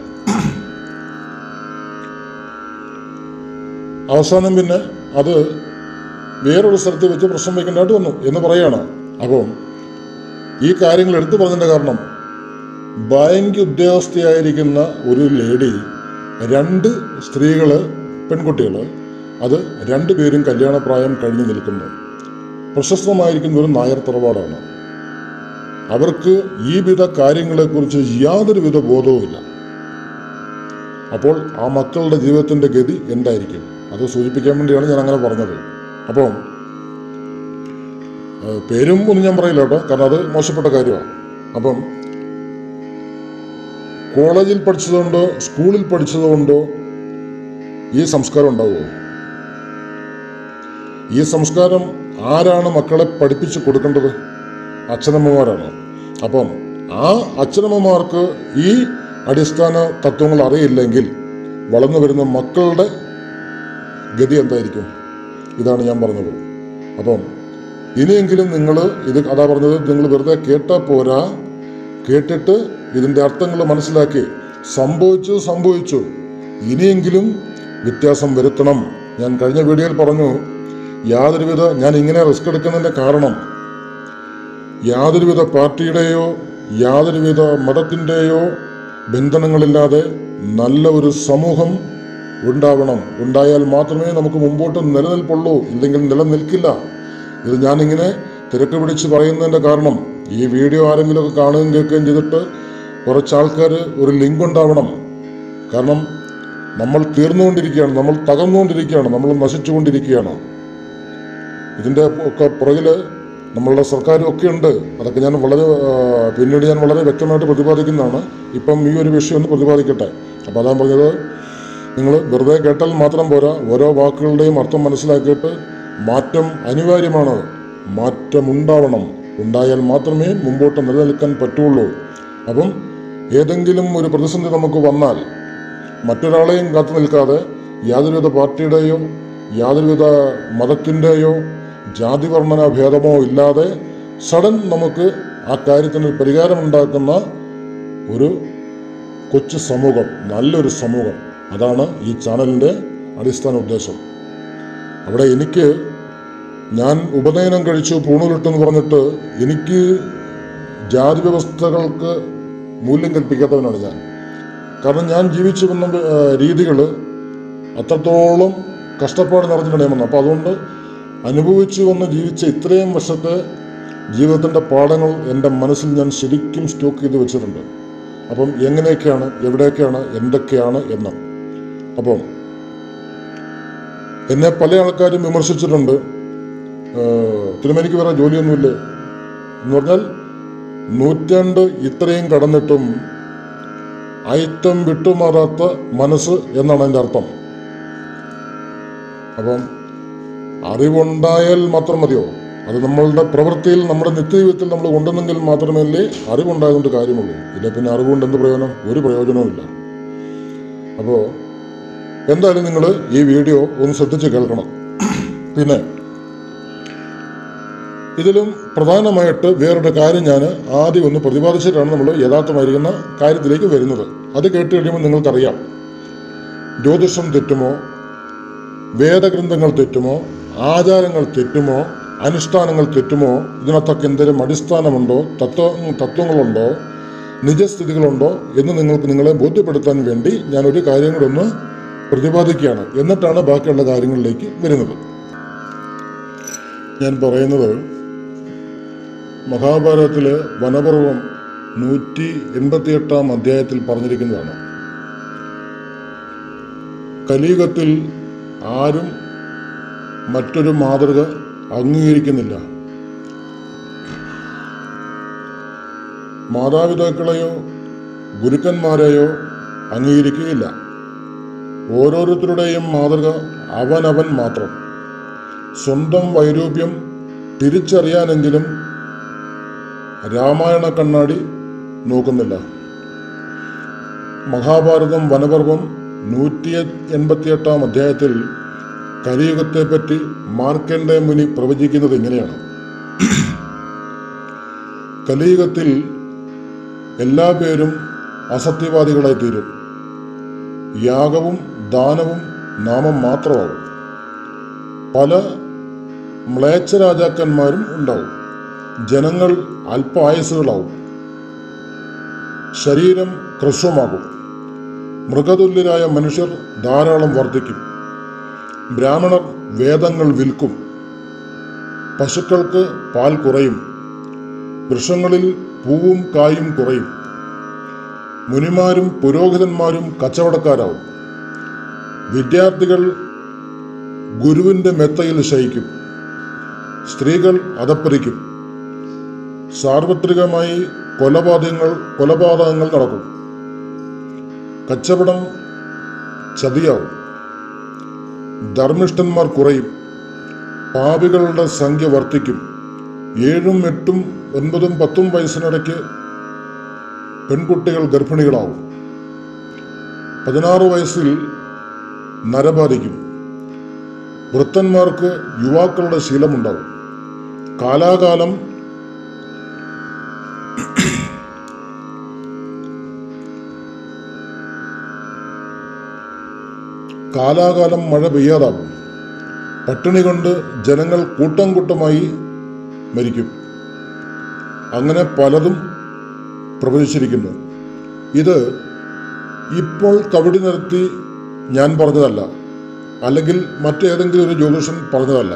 അവസാനം പിന്നെ അത് വേറൊരു സ്ഥലത്ത് വെച്ച് പ്രശ്നം വയ്ക്കേണ്ടതായിട്ട് വന്നു എന്ന് പറയാണ് അപ്പോൾ ഈ കാര്യങ്ങൾ എടുത്തു പറഞ്ഞതിൻ്റെ കാരണം ബാങ്ക് ഉദ്യോഗസ്ഥയായിരിക്കുന്ന ഒരു ലേഡി രണ്ട് സ്ത്രീകൾ പെൺകുട്ടികൾ അത് രണ്ടുപേരും കല്യാണപ്രായം കഴിഞ്ഞു നിൽക്കുന്നു പ്രശസ്തമായിരിക്കുന്ന ഒരു നായർ തറവാടാണ് അവർക്ക് ഈ വിധ കാര്യങ്ങളെക്കുറിച്ച് യാതൊരുവിധ ബോധവുമില്ല അപ്പോൾ ആ മക്കളുടെ ജീവിതത്തിൻ്റെ ഗതി എന്തായിരിക്കും അത് സൂചിപ്പിക്കാൻ വേണ്ടിയാണ് ഞാൻ അങ്ങനെ പറഞ്ഞത് അപ്പോൾ ഏഹ്, പേരും ഒന്നും ഞാൻ പറയില്ല കേട്ടോ കാരണം അത് മോശപ്പെട്ട കാര്യമാണ് അപ്പം കോളേജിൽ പഠിച്ചതുകൊണ്ടോ സ്കൂളിൽ പഠിച്ചതുകൊണ്ടോ ഈ സംസ്കാരം ഉണ്ടാവുമോ ഈ സംസ്കാരം ആരാണ് മക്കളെ പഠിപ്പിച്ച് കൊടുക്കേണ്ടത് അച്ഛനമ്മമാരാണ് അപ്പം ആ അച്ഛനമ്മമാർക്ക് ഈ അടിസ്ഥാന തത്വങ്ങൾ അറിയില്ലെങ്കിൽ വളർന്നു വരുന്ന മക്കളുടെ ഗതി എന്തായിരിക്കും ഇതാണ് ഞാൻ പറഞ്ഞത് അപ്പം ഇനിയെങ്കിലും നിങ്ങൾ ഇത് അതാ പറഞ്ഞത് നിങ്ങൾ വെറുതെ കേട്ടാൽ പോരാ കേട്ടിട്ട് ഇതിൻ്റെ അർത്ഥങ്ങൾ മനസ്സിലാക്കി സംഭവിച്ചു സംഭവിച്ചു ഇനിയെങ്കിലും വ്യത്യാസം വരുത്തണം ഞാൻ കഴിഞ്ഞ വീഡിയോയിൽ പറഞ്ഞു യാതൊരുവിധ ഞാൻ ഇങ്ങനെ റിസ്ക് എടുക്കുന്നതിൻ്റെ കാരണം യാതൊരുവിധ പാർട്ടിയുടെയോ യാതൊരുവിധ മതത്തിൻ്റെയോ ബന്ധനങ്ങളില്ലാതെ നല്ല ഒരു സമൂഹം ഉണ്ടാവണം ഉണ്ടായാൽ മാത്രമേ നമുക്ക് മുമ്പോട്ട് നിലനിൽപ്പുള്ളൂ ഇല്ലെങ്കിൽ നിലനിൽക്കില്ല ഇത് ഞാനിങ്ങനെ തിരക്ക് പിടിച്ച് പറയുന്നതിൻ്റെ കാരണം ഈ വീഡിയോ ആരെങ്കിലുമൊക്കെ കാണുകയും കേൾക്കുകയും ചെയ്തിട്ട് കുറച്ച് ആൾക്കാർ ഒരു ലിങ്ക് ഉണ്ടാവണം കാരണം നമ്മൾ തീർന്നുകൊണ്ടിരിക്കുകയാണ് നമ്മൾ തകർന്നുകൊണ്ടിരിക്കുകയാണ് നമ്മൾ നശിച്ചുകൊണ്ടിരിക്കുകയാണ് ഇതിൻ്റെ ഒക്കെ പുറകിൽ നമ്മളുടെ സർക്കാരും ഒക്കെ ഉണ്ട് അതൊക്കെ ഞാൻ വളരെ ആ, പിന്നീട് ഞാൻ വളരെ വ്യക്തമായിട്ട് പ്രതിപാദിക്കുന്നതാണ് ഇപ്പം ഈ ഒരു വിഷയം ഒന്ന് പ്രതിപാദിക്കട്ടെ അപ്പോൾ അതാ പറഞ്ഞത് നിങ്ങൾ വെറുതെ കേട്ടാൽ മാത്രം പോരാ ഓരോ വാക്കുകളുടെയും അർത്ഥം മനസ്സിലാക്കിയിട്ട് മാറ്റം അനിവാര്യമാണ് മാറ്റമുണ്ടാവണം ഉണ്ടായാൽ മാത്രമേ മുമ്പോട്ട് നിലനിൽക്കാൻ പറ്റുള്ളൂ അപ്പം ഏതെങ്കിലും ഒരു പ്രതിസന്ധി നമുക്ക് വന്നാൽ മറ്റൊരാളെയും കാത്തു നിൽക്കാതെ യാതൊരുവിധ പാർട്ടിയുടെയോ യാതൊരുവിധ മതത്തിൻ്റെയോ ജാതിവർണ്ണന ഭേദമോ ഇല്ലാതെ സഡൻ നമുക്ക് ആ കാര്യത്തിന് പരിഹാരമുണ്ടാക്കുന്ന ഒരു കൊച്ചു സമൂഹം നല്ലൊരു സമൂഹം അതാണ് ഈ ചാനലിൻ്റെ അടിസ്ഥാന ഉദ്ദേശം അവിടെ എനിക്ക് ഞാൻ ഉപനയനം കഴിച്ചു പൂണൂലിട്ടെന്ന് പറഞ്ഞിട്ട് എനിക്ക് ജാതി വ്യവസ്ഥകൾക്ക് മൂല്യം കൽപ്പിക്കാത്തവനാണ് ഞാൻ കാരണം ഞാൻ ജീവിച്ചു വന്ന രീതികൾ അത്രത്തോളം കഷ്ടപ്പാട് നിറഞ്ഞിട്ടാണ് ഞാൻ വന്നത് അപ്പോൾ അതുകൊണ്ട് അനുഭവിച്ചു വന്ന് ജീവിച്ച ഇത്രയും വർഷത്തെ ജീവിതത്തിൻ്റെ പാഠങ്ങൾ എൻ്റെ മനസ്സിൽ ഞാൻ ശരിക്കും സ്റ്റോക്ക് ചെയ്ത് വെച്ചിട്ടുണ്ട് അപ്പം എങ്ങനെയൊക്കെയാണ് എവിടെയൊക്കെയാണ് എന്തൊക്കെയാണ് എന്ന് അപ്പം എന്നെ പല ആൾക്കാരും വിമർശിച്ചിട്ടുണ്ട് ഏഹ്, തിരുമേനിക്ക് വേറെ ജോലിയൊന്നുമില്ലേ എന്ന് പറഞ്ഞാൽ നൂറ്റാണ്ട് ഇത്രയും കടന്നിട്ടും അയിത്തം വിട്ടുമാറാത്ത മനസ്സ് എന്നാണ് അതിൻ്റെ അർത്ഥം അപ്പം അറിവുണ്ടായാൽ മാത്രം മതിയോ അത് നമ്മളുടെ പ്രവൃത്തിയിൽ നമ്മുടെ നിത്യജീവിതത്തിൽ നമ്മൾ കൊണ്ടുവന്നെങ്കിൽ മാത്രമല്ലേ അറിവുണ്ടായതുകൊണ്ട് കാര്യമുള്ളൂ ഇല്ല പിന്നെ അറിവുകൊണ്ട് എന്ത് പ്രയോജനം ഒരു പ്രയോജനവുമില്ല അപ്പോൾ എന്തായാലും നിങ്ങൾ ഈ വീഡിയോ ഒന്ന് ശ്രദ്ധിച്ച് കേൾക്കണം പിന്നെ ഇതിലും പ്രധാനമായിട്ട് വേറൊരു കാര്യം ഞാൻ ആദ്യം ഒന്ന് പ്രതിപാദിച്ചിട്ടാണ് നമ്മൾ യഥാർത്ഥമായിരിക്കുന്ന കാര്യത്തിലേക്ക് വരുന്നത് അത് കേട്ട് കഴിയുമ്പോൾ നിങ്ങൾക്കറിയാം ജ്യോതിഷം തെറ്റുമോ വേദഗ്രന്ഥങ്ങൾ തെറ്റുമോ ആചാരങ്ങൾ തെറ്റുമോ അനുഷ്ഠാനങ്ങൾ തെറ്റുമോ ഇതിനകത്തൊക്കെ എന്തെങ്കിലും അടിസ്ഥാനമുണ്ടോ തത്വ തത്വങ്ങളുണ്ടോ നിജസ്ഥിതികളുണ്ടോ എന്ന് നിങ്ങൾക്ക് നിങ്ങളെ ബോധ്യപ്പെടുത്താൻ വേണ്ടി ഞാൻ ഒരു കാര്യം കൂടെ ഒന്ന് പ്രതിപാദിക്കുകയാണ് എന്നിട്ടാണ് ബാക്കിയുള്ള കാര്യങ്ങളിലേക്ക് വരുന്നത് ഞാൻ പറയുന്നത് മഹാഭാരതത്തിലെ വനപർവം നൂറ്റി എൺപത്തിയെട്ടാം അധ്യായത്തിൽ പറഞ്ഞിരിക്കുന്നതാണ് കലിയുഗത്തിൽ ആരും മറ്റൊരു മാതൃക അംഗീകരിക്കുന്നില്ല മാതാപിതാക്കളെയോ ഗുരുക്കന്മാരെയോ അംഗീകരിക്കുകയില്ല ഓരോരുത്തരുടെയും മാതൃക അവനവൻ മാത്രം സ്വന്തം വൈരൂപ്യം തിരിച്ചറിയാനെങ്കിലും രാമായണ കണ്ണാടി നോക്കുന്നില്ല മഹാഭാരതം വനപർവം നൂറ്റി എൺപത്തിയെട്ടാം അധ്യായത്തിൽ കലിയുഗത്തെപ്പറ്റി മാർക്കണ്ഡേ മുനി പ്രവചിക്കുന്നത് ഇങ്ങനെയാണ് കലിയുഗത്തിൽ എല്ലാ പേരും അസത്യവാദികളായി തീരും യാഗവും ദാനവും നാമം മാത്രമാവും പല മ്ലേച്ഛ രാജാക്കന്മാരും ഉണ്ടാവും ജനങ്ങൾ അല്പ ആയുസ്സുകളാവും ശരീരം ഹ്രസ്വമാകും മൃഗതുല്യരായ മനുഷ്യർ ധാരാളം വർദ്ധിക്കും ബ്രാഹ്മണർ വേദങ്ങൾ വിൽക്കും പശുക്കൾക്ക് പാൽ കുറയും വൃക്ഷങ്ങളിൽ പൂവും കായും കുറയും മുനിമാരും പുരോഹിതന്മാരും കച്ചവടക്കാരാവും വിദ്യാർത്ഥികൾ ഗുരുവിൻ്റെ മെത്തയിൽ ശയിക്കും സ്ത്രീകൾ അതപ്പതിക്കും സാർവത്രികമായി കൊലപാതകങ്ങൾ കൊലപാതകങ്ങൾ നടക്കും കച്ചവടം ചതിയാവും ധർമ്മിഷ്ഠന്മാർ കുറയും പാപികളുടെ സംഖ്യ വർദ്ധിക്കും ഏഴും എട്ടും ഒൻപതും പത്തും വയസ്സിനിടയ്ക്ക് പെൺകുട്ടികൾ ഗർഭിണികളാവും പതിനാറ് വയസ്സിൽ നരബാധിക്കും വൃത്തന്മാർക്ക് യുവാക്കളുടെ ശീലമുണ്ടാവും കാലാകാലം കാലാകാലം മഴ പെയ്യാതാകും പട്ടിണി കൊണ്ട് ജനങ്ങൾ കൂട്ടം കൂട്ടമായി മരിക്കും അങ്ങനെ പലതും പ്രവചിച്ചിരിക്കുന്നു ഇത് ഇപ്പോൾ കവിടി നിർത്തി ഞാൻ പറഞ്ഞതല്ല അല്ലെങ്കിൽ മറ്റേതെങ്കിലും ഒരു ജ്യോതിഷൻ പറഞ്ഞതല്ല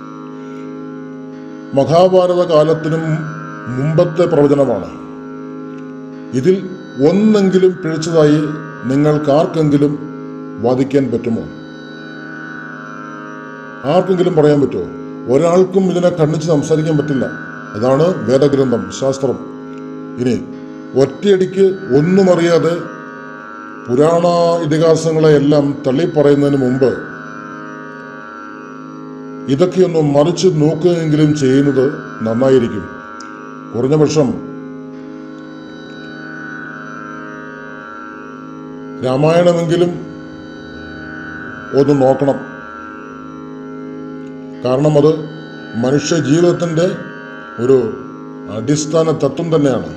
മഹാഭാരത കാലത്തിനും മുമ്പത്തെ പ്രവചനമാണ് ഇതിൽ ഒന്നെങ്കിലും പിഴച്ചതായി നിങ്ങൾക്കാർക്കെങ്കിലും വാദിക്കാൻ പറ്റുമോ ആർക്കെങ്കിലും പറയാൻ പറ്റുമോ ഒരാൾക്കും ഇതിനെ കണ്ണിച്ച് സംസാരിക്കാൻ പറ്റില്ല അതാണ് വേദഗ്രന്ഥം ശാസ്ത്രം ഇനി ഒറ്റയടിക്ക് ഒന്നും അറിയാതെ പുരാണ ഇതിഹാസങ്ങളെയെല്ലാം തള്ളിപ്പറയുന്നതിന് മുമ്പ് ഇതൊക്കെയൊന്ന് മറിച്ച് നോക്കുകയെങ്കിലും ചെയ്യുന്നത് നന്നായിരിക്കും കുറഞ്ഞ പക്ഷം രാമായണമെങ്കിലും ഒന്ന് നോക്കണം കാരണം അത് മനുഷ്യ ജീവിതത്തിൻ്റെ ഒരു അടിസ്ഥാന തത്വം തന്നെയാണ്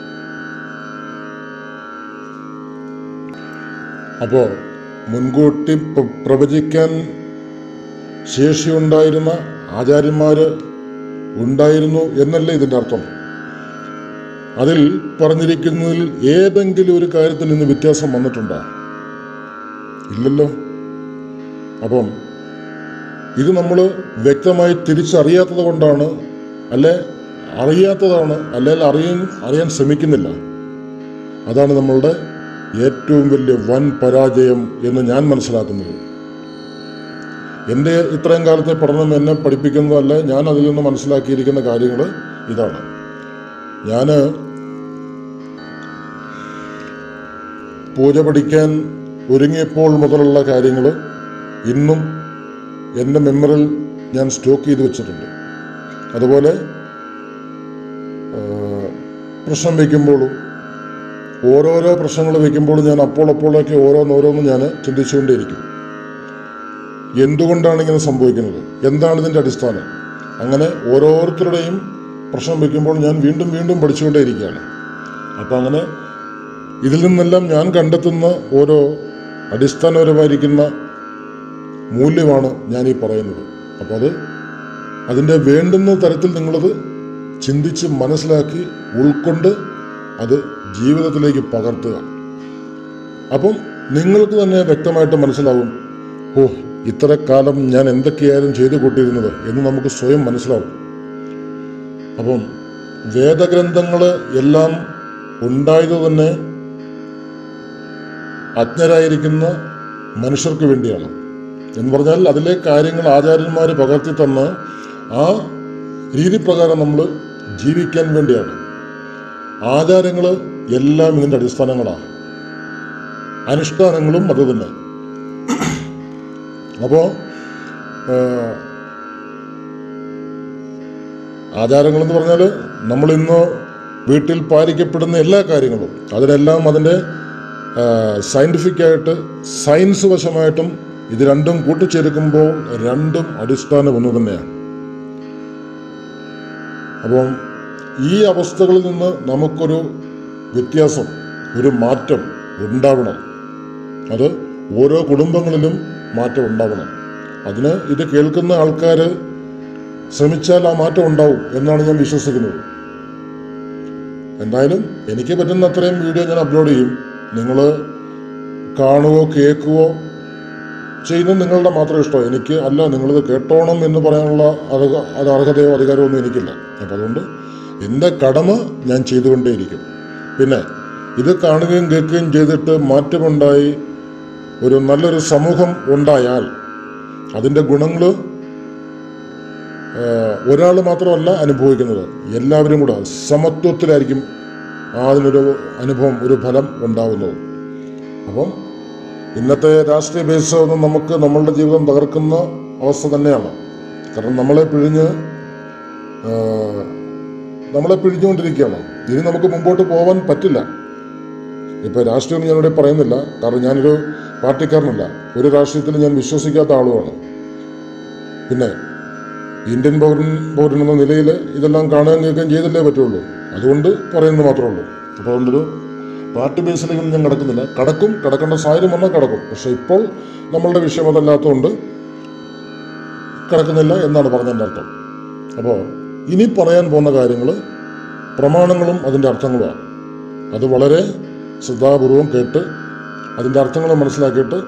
അപ്പോൾ മുൻകൂട്ടി പ്ര- പ്രവചിക്കാൻ ശേഷിയുണ്ടായിരുന്ന ആചാര്യന്മാർ ഉണ്ടായിരുന്നു എന്നല്ലേ ഇതിൻ്റെ അർത്ഥം അതിൽ പറഞ്ഞിരിക്കുന്നതിൽ ഏതെങ്കിലും ഒരു കാര്യത്തിൽ നിന്ന് വ്യത്യാസം വന്നിട്ടുണ്ടോ ഇല്ലല്ലോ അപ്പം ഇത് നമ്മൾ വ്യക്തമായി തിരിച്ചറിയാത്തത് കൊണ്ടാണ് അല്ലെ അറിയാത്തതാണ് അല്ലെങ്കിൽ അറിയാൻ അറിയാൻ ശ്രമിക്കുന്നില്ല അതാണ് നമ്മളുടെ ഏറ്റവും വലിയ വൻ പരാജയം എന്ന് ഞാൻ മനസ്സിലാക്കുന്നത് എൻ്റെ ഇത്രയും കാലത്തെ പഠനം എന്നെ പഠിപ്പിക്കുന്നതല്ല ഞാൻ അതിൽ നിന്ന് മനസ്സിലാക്കിയിരിക്കുന്ന കാര്യങ്ങൾ ഇതാണ് ഞാൻ പൂജ പഠിക്കാൻ ഒരുങ്ങിയപ്പോൾ മുതലുള്ള കാര്യങ്ങൾ ഇന്നും എൻ്റെ മെമ്മറിൽ ഞാൻ സ്റ്റോക്ക് ചെയ്ത് വെച്ചിട്ടുണ്ട് അതുപോലെ ആ, പ്രശ്നം വയ്ക്കുമ്പോഴും ഓരോരോ പ്രശ്നങ്ങൾ വയ്ക്കുമ്പോഴും ഞാൻ അപ്പോൾ അപ്പോഴൊക്കെ ഓരോന്നോരോന്നും ഞാൻ ചിന്തിച്ചുകൊണ്ടേയിരിക്കും എന്തുകൊണ്ടാണ് ഇങ്ങനെ സംഭവിക്കുന്നത് എന്താണ് ഇതിൻ്റെ അടിസ്ഥാനം അങ്ങനെ ഓരോരുത്തരുടെയും പ്രശ്നം വയ്ക്കുമ്പോൾ ഞാൻ വീണ്ടും വീണ്ടും പഠിച്ചുകൊണ്ടേയിരിക്കുകയാണ് അപ്പം അങ്ങനെ ഇതിൽ നിന്നെല്ലാം ഞാൻ കണ്ടെത്തുന്ന ഓരോ അടിസ്ഥാനപരമായിരിക്കുന്ന മൂല്യമാണ് ഞാൻ ഈ പറയുന്നത് അപ്പോൾ അത് അതിൻ്റെ വേണ്ടുന്ന തരത്തിൽ നിങ്ങളത് ചിന്തിച്ച് മനസ്സിലാക്കി ഉൾക്കൊണ്ട് അത് ജീവിതത്തിലേക്ക് പകർത്തുക അപ്പം നിങ്ങൾക്ക് തന്നെ വ്യക്തമായിട്ട് മനസ്സിലാവും ഓ ഇത്ര കാലം ഞാൻ എന്തൊക്കെയായിരുന്നു ചെയ്തു കൂട്ടിയിരുന്നത് എന്ന് നമുക്ക് സ്വയം മനസ്സിലാവും അപ്പം വേദഗ്രന്ഥങ്ങൾ എല്ലാം ഉണ്ടായത് തന്നെ അജ്ഞരായിരിക്കുന്ന മനുഷ്യർക്ക് വേണ്ടിയാണ് എന്ന് പറഞ്ഞാൽ അതിലെ കാര്യങ്ങൾ ആചാര്യന്മാർ പകർത്തി തന്ന് ആ രീതിപ്രകാരം നമ്മൾ ജീവിക്കാൻ വേണ്ടിയാണ് ആചാരങ്ങൾ എല്ലാം ഇതിൻ്റെ അടിസ്ഥാനങ്ങളാണ് അനുഷ്ഠാനങ്ങളും അത് തന്നെ അപ്പോൾ ആചാരങ്ങളെന്ന് പറഞ്ഞാൽ നമ്മളിന്ന് വീട്ടിൽ പാലിക്കപ്പെടുന്ന എല്ലാ കാര്യങ്ങളും അതിനെല്ലാം അതിൻ്റെ സയൻറ്റിഫിക്കായിട്ട് സയൻസ് വശമായിട്ടും ഇത് രണ്ടും കൂട്ടിച്ചേർക്കുമ്പോൾ രണ്ടും അടിസ്ഥാനം ഒന്ന് തന്നെയാണ് അപ്പം ഈ അവസ്ഥകളിൽ നിന്ന് നമുക്കൊരു വ്യത്യാസം ഒരു മാറ്റം ഉണ്ടാവണം അത് ഓരോ കുടുംബങ്ങളിലും മാറ്റം ഉണ്ടാവണം അതിന് ഇത് കേൾക്കുന്ന ആൾക്കാർ ശ്രമിച്ചാൽ ആ മാറ്റം ഉണ്ടാവും എന്നാണ് ഞാൻ വിശ്വസിക്കുന്നത് എന്തായാലും എനിക്ക് പറ്റുന്ന അത്രയും വീഡിയോ ഞാൻ അപ്ലോഡ് ചെയ്യും നിങ്ങൾ കാണുകയോ കേൾക്കുകയോ ചെയ്യുന്നത് നിങ്ങളുടെ മാത്രം ഇഷ്ടം എനിക്ക് അല്ല നിങ്ങളിത് കേട്ടോണം എന്ന് പറയാനുള്ള അർഹ അത് അർഹതയോ അധികാരമോ ഒന്നും എനിക്കില്ല അപ്പം അതുകൊണ്ട് എൻ്റെ കടമ ഞാൻ ചെയ്തുകൊണ്ടേയിരിക്കും പിന്നെ ഇത് കാണുകയും കേൾക്കുകയും ചെയ്തിട്ട് മാറ്റമുണ്ടായി ഒരു നല്ലൊരു സമൂഹം ഉണ്ടായാൽ അതിൻ്റെ ഗുണങ്ങൾ ഒരാൾ മാത്രമല്ല അനുഭവിക്കുന്നത് എല്ലാവരും കൂടെ സമത്വത്തിലായിരിക്കും അതിനൊരു അനുഭവം ഒരു ഫലം ഉണ്ടാവുന്നത് അപ്പം ഇന്നത്തെ രാഷ്ട്രീയ ബേസൊന്നും നമുക്ക് നമ്മളുടെ ജീവിതം തകർക്കുന്ന അവസ്ഥ തന്നെയാണ് കാരണം നമ്മളെ പിഴിഞ്ഞ് ആ, നമ്മളെ പിഴിഞ്ഞുകൊണ്ടിരിക്കുകയാണ് ഇനി നമുക്ക് മുമ്പോട്ട് പോകാൻ പറ്റില്ല ഇപ്പോൾ രാഷ്ട്രീയം ഞാനിവിടെ പറയുന്നില്ല കാരണം ഞാനൊരു പാർട്ടിക്കാരനല്ല ഒരു രാഷ്ട്രീയത്തിൽ ഞാൻ വിശ്വസിക്കാത്ത ആളുമാണ് പിന്നെ ഇന്ത്യൻ പൗരൻ പൗരൻ എന്ന നിലയിൽ ഇതെല്ലാം കാണുകയും കേൾക്കുകയും ചെയ്തല്ലേ പറ്റുള്ളൂ അതുകൊണ്ട് പറയുന്നത് മാത്രമേ ഉള്ളൂ അപ്പോൾ അതുകൊണ്ടൊരു പാർട്ടി ബേസിലേക്കൊന്നും ഞാൻ കിടക്കുന്നില്ല കടക്കും കിടക്കേണ്ട സാഹചര്യം വന്നാൽ കിടക്കും പക്ഷേ ഇപ്പോൾ നമ്മളുടെ വിഷയം അതല്ലാത്തതുകൊണ്ട് കിടക്കുന്നില്ല എന്നാണ് പറഞ്ഞതിൻ്റെ അർത്ഥം അപ്പോൾ ഇനി പറയാൻ പോകുന്ന കാര്യങ്ങൾ പ്രമാണങ്ങളും അതിൻ്റെ അർത്ഥങ്ങളുമാണ് അത് വളരെ ശ്രദ്ധാപൂർവം കേട്ട് അതിൻ്റെ അർത്ഥങ്ങൾ മനസ്സിലാക്കിയിട്ട്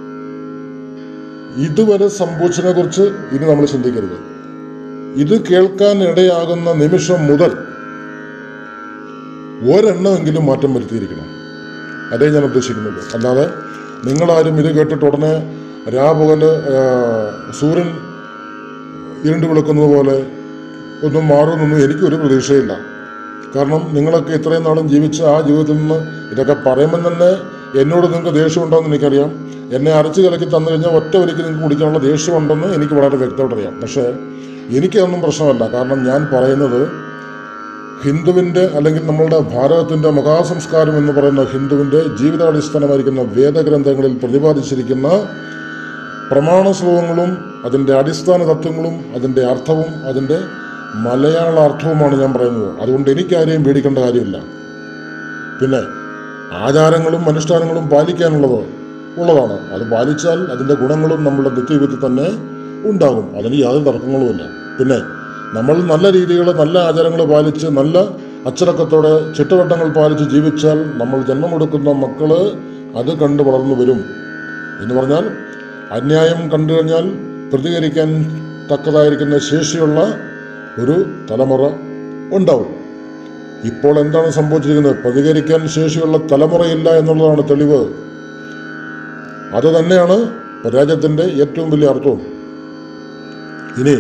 ഇതുവരെ സംഭവിച്ചതിനെ കുറിച്ച് ഇനി നമ്മൾ ചിന്തിക്കരുത് ഇത് കേൾക്കാൻ ഇടയാകുന്ന നിമിഷം മുതൽ ഒരെണ്ണമെങ്കിലും മാറ്റം വരുത്തിയിരിക്കണം അതേ ഞാൻ ഉദ്ദേശിക്കുന്നത് അല്ലാതെ നിങ്ങളാരും ഇത് കേട്ടിട്ട് ഉടനെ രാപകല് സൂര്യൻ ഇരുണ്ട് വിളക്കുന്നത് പോലെ ഒന്നും മാറുമെന്നൊന്നും എനിക്കൊരു പ്രതീക്ഷയില്ല കാരണം നിങ്ങളൊക്കെ ഇത്രയും നാളും ജീവിച്ച ആ ജീവിതത്തിൽ നിന്ന് ഇതൊക്കെ പറയുമ്പോൾ തന്നെ എന്നോട് നിങ്ങൾക്ക് ദേഷ്യമുണ്ടോയെന്ന് എനിക്കറിയാം എന്നെ അരച്ച് കലക്കി തന്നു കഴിഞ്ഞാൽ ഒറ്റ ഒരിക്കൽ നിങ്ങൾക്ക് കുടിക്കാനുള്ള ദേഷ്യമുണ്ടെന്ന് എനിക്ക് വളരെ വ്യക്തമായിട്ട് അറിയാം പക്ഷേ എനിക്കതൊന്നും പ്രശ്നമല്ല കാരണം ഞാൻ പറയുന്നത് ഹിന്ദുവിൻ്റെ അല്ലെങ്കിൽ നമ്മളുടെ ഭാരതത്തിൻ്റെ മഹാസംസ്കാരം എന്ന് പറയുന്ന ഹിന്ദുവിൻ്റെ ജീവിതാടിസ്ഥാനമായിരിക്കുന്ന വേദഗ്രന്ഥങ്ങളിൽ പ്രതിപാദിച്ചിരിക്കുന്ന പ്രമാണ ശ്ലോകങ്ങളും അതിൻ്റെ അടിസ്ഥാന തത്വങ്ങളും അതിൻ്റെ അർത്ഥവും അതിൻ്റെ മലയാള അർത്ഥവുമാണ് ഞാൻ പറയുന്നത് അതുകൊണ്ട് എനിക്കാരെയും പേടിക്കേണ്ട കാര്യമില്ല പിന്നെ ആചാരങ്ങളും അനുഷ്ഠാനങ്ങളും പാലിക്കാനുള്ളത് ഉള്ളതാണ് അത് പാലിച്ചാൽ അതിൻ്റെ ഗുണങ്ങളും നമ്മളുടെ നിത്യജീവിതത്തിൽ തന്നെ ഉണ്ടാകും അതിന് യാതൊരു തർക്കങ്ങളുമില്ല പിന്നെ നമ്മൾ നല്ല രീതികൾ നല്ല ആചാരങ്ങൾ പാലിച്ച് നല്ല അച്ചടക്കത്തോടെ ചിട്ടവട്ടങ്ങൾ പാലിച്ച് ജീവിച്ചാൽ നമ്മൾ ജന്മം കൊടുക്കുന്ന മക്കള് അത് കണ്ട് വളർന്നു വരും എന്ന് പറഞ്ഞാൽ അന്യായം കണ്ടു കഴിഞ്ഞാൽ പ്രതികരിക്കാൻ തക്കതായിരിക്കുന്ന ശേഷിയുള്ള ഒരു തലമുറ ഉണ്ടാവും ഇപ്പോൾ എന്താണ് സംഭവിച്ചിരിക്കുന്നത് പ്രതികരിക്കാൻ ശേഷിയുള്ള തലമുറയില്ല എന്നുള്ളതാണ് തെളിവ് അത് തന്നെയാണ് പരാജയത്തിൻ്റെ ഏറ്റവും വലിയ അർത്ഥവും ഇനി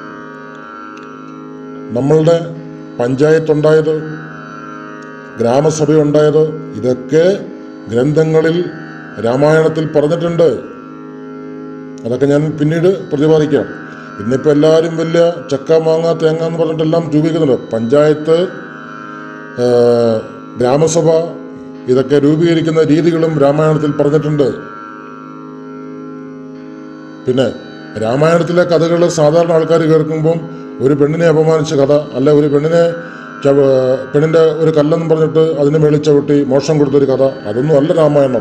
നമ്മളുടെ പഞ്ചായത്തുണ്ടായത് ഗ്രാമസഭയുണ്ടായത് ഇതൊക്കെ ഗ്രന്ഥങ്ങളിൽ രാമായണത്തിൽ പറഞ്ഞിട്ടുണ്ട് അതൊക്കെ ഞാൻ പിന്നീട് പ്രതിപാദിക്കാം ഇന്നിപ്പോൾ എല്ലാവരും വലിയ ചക്ക മാങ്ങ തേങ്ങ എന്ന് പറഞ്ഞിട്ടെല്ലാം രൂപീകരിക്കുന്നുണ്ട് പഞ്ചായത്ത് ആ, ഗ്രാമസഭ ഇതൊക്കെ രൂപീകരിക്കുന്ന രീതികളും രാമായണത്തിൽ പറഞ്ഞിട്ടുണ്ട് പിന്നെ രാമായണത്തിലെ കഥകൾ സാധാരണ ആൾക്കാർ കേൾക്കുമ്പം ഒരു പെണ്ണിനെ അപമാനിച്ച കഥ അല്ല ഒരു പെണ്ണിനെ ചവ പെണ്ണിൻ്റെ ഒരു കല്ലെന്ന് പറഞ്ഞിട്ട് അതിനെ മേളിൽ ചവിട്ടി മോഷം കൊടുത്തൊരു കഥ അതൊന്നും അല്ല രാമായണം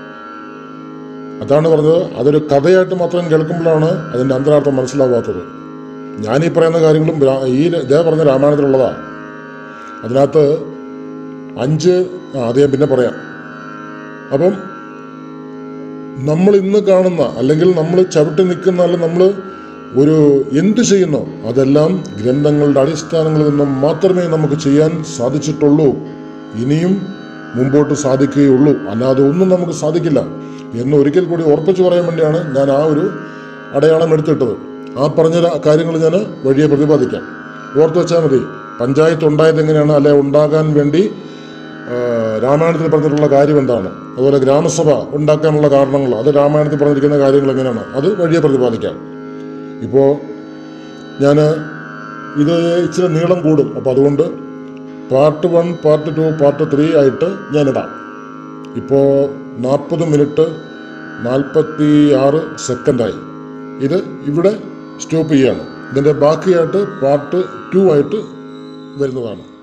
അതാണ് പറഞ്ഞത് അതൊരു കഥയായിട്ട് മാത്രം കേൾക്കുമ്പോഴാണ് അതിൻ്റെ അന്തരാർത്ഥം മനസ്സിലാവാത്തത് ഞാൻ ഈ പറയുന്ന കാര്യങ്ങളും രാ- ഈ ഇതേ പറഞ്ഞ രാമായണത്തിലുള്ളതാണ് അതിനകത്ത് അഞ്ച് ആ അത് ഞാൻ പിന്നെ പറയാം അപ്പം നമ്മൾ ഇന്ന് കാണുന്ന അല്ലെങ്കിൽ നമ്മൾ ചവിട്ടി നിൽക്കുന്ന അല്ലെങ്കിൽ നമ്മൾ ഒരു എന്തു ചെയ്യുന്നോ അതെല്ലാം ഗ്രന്ഥങ്ങളുടെ അടിസ്ഥാനങ്ങളിൽ നിന്നും മാത്രമേ നമുക്ക് ചെയ്യാൻ സാധിച്ചിട്ടുള്ളൂ ഇനിയും മുമ്പോട്ട് സാധിക്കുകയുള്ളൂ അല്ലാതെ ഒന്നും നമുക്ക് സാധിക്കില്ല എന്ന് ഒരിക്കൽ കൂടി ഉറപ്പിച്ചു പറയാൻ വേണ്ടിയാണ് ഞാൻ ആ ഒരു അടയാളം എടുത്തിട്ടത് ആ പറഞ്ഞ കാര്യങ്ങൾ ഞാൻ വഴിയെ പ്രതിപാദിക്കാം ഓർത്തു വെച്ചാൽ മതി പഞ്ചായത്ത് ഉണ്ടായത് എങ്ങനെയാണ് അല്ലെ ഉണ്ടാകാൻ വേണ്ടി ആ, രാമായണത്തിൽ പറഞ്ഞിട്ടുള്ള കാര്യം എന്താണ് അതുപോലെ ഗ്രാമസഭ ഉണ്ടാക്കാനുള്ള കാരണങ്ങൾ അത് രാമായണത്തിൽ പറഞ്ഞിരിക്കുന്ന കാര്യങ്ങൾ എങ്ങനെയാണ് അത് വഴിയെ പ്രതിപാദിക്കാം ഇപ്പോൾ ഞാൻ ഇത് ഇച്ചിരി നീളം കൂടും അപ്പോൾ അതുകൊണ്ട് part one part two part three ആയിട്ട് ഞാനിടാം ഇപ്പോൾ നാൽപ്പത് മിനിറ്റ് നാൽപ്പത്തി ആറ് സെക്കൻഡായി ഇത് ഇവിടെ സ്റ്റോപ്പ് ചെയ്യാണ് ഇതിൻ്റെ ബാക്കിയായിട്ട് പാർട്ട് ടു ആയിട്ട് വരുന്നതാണ്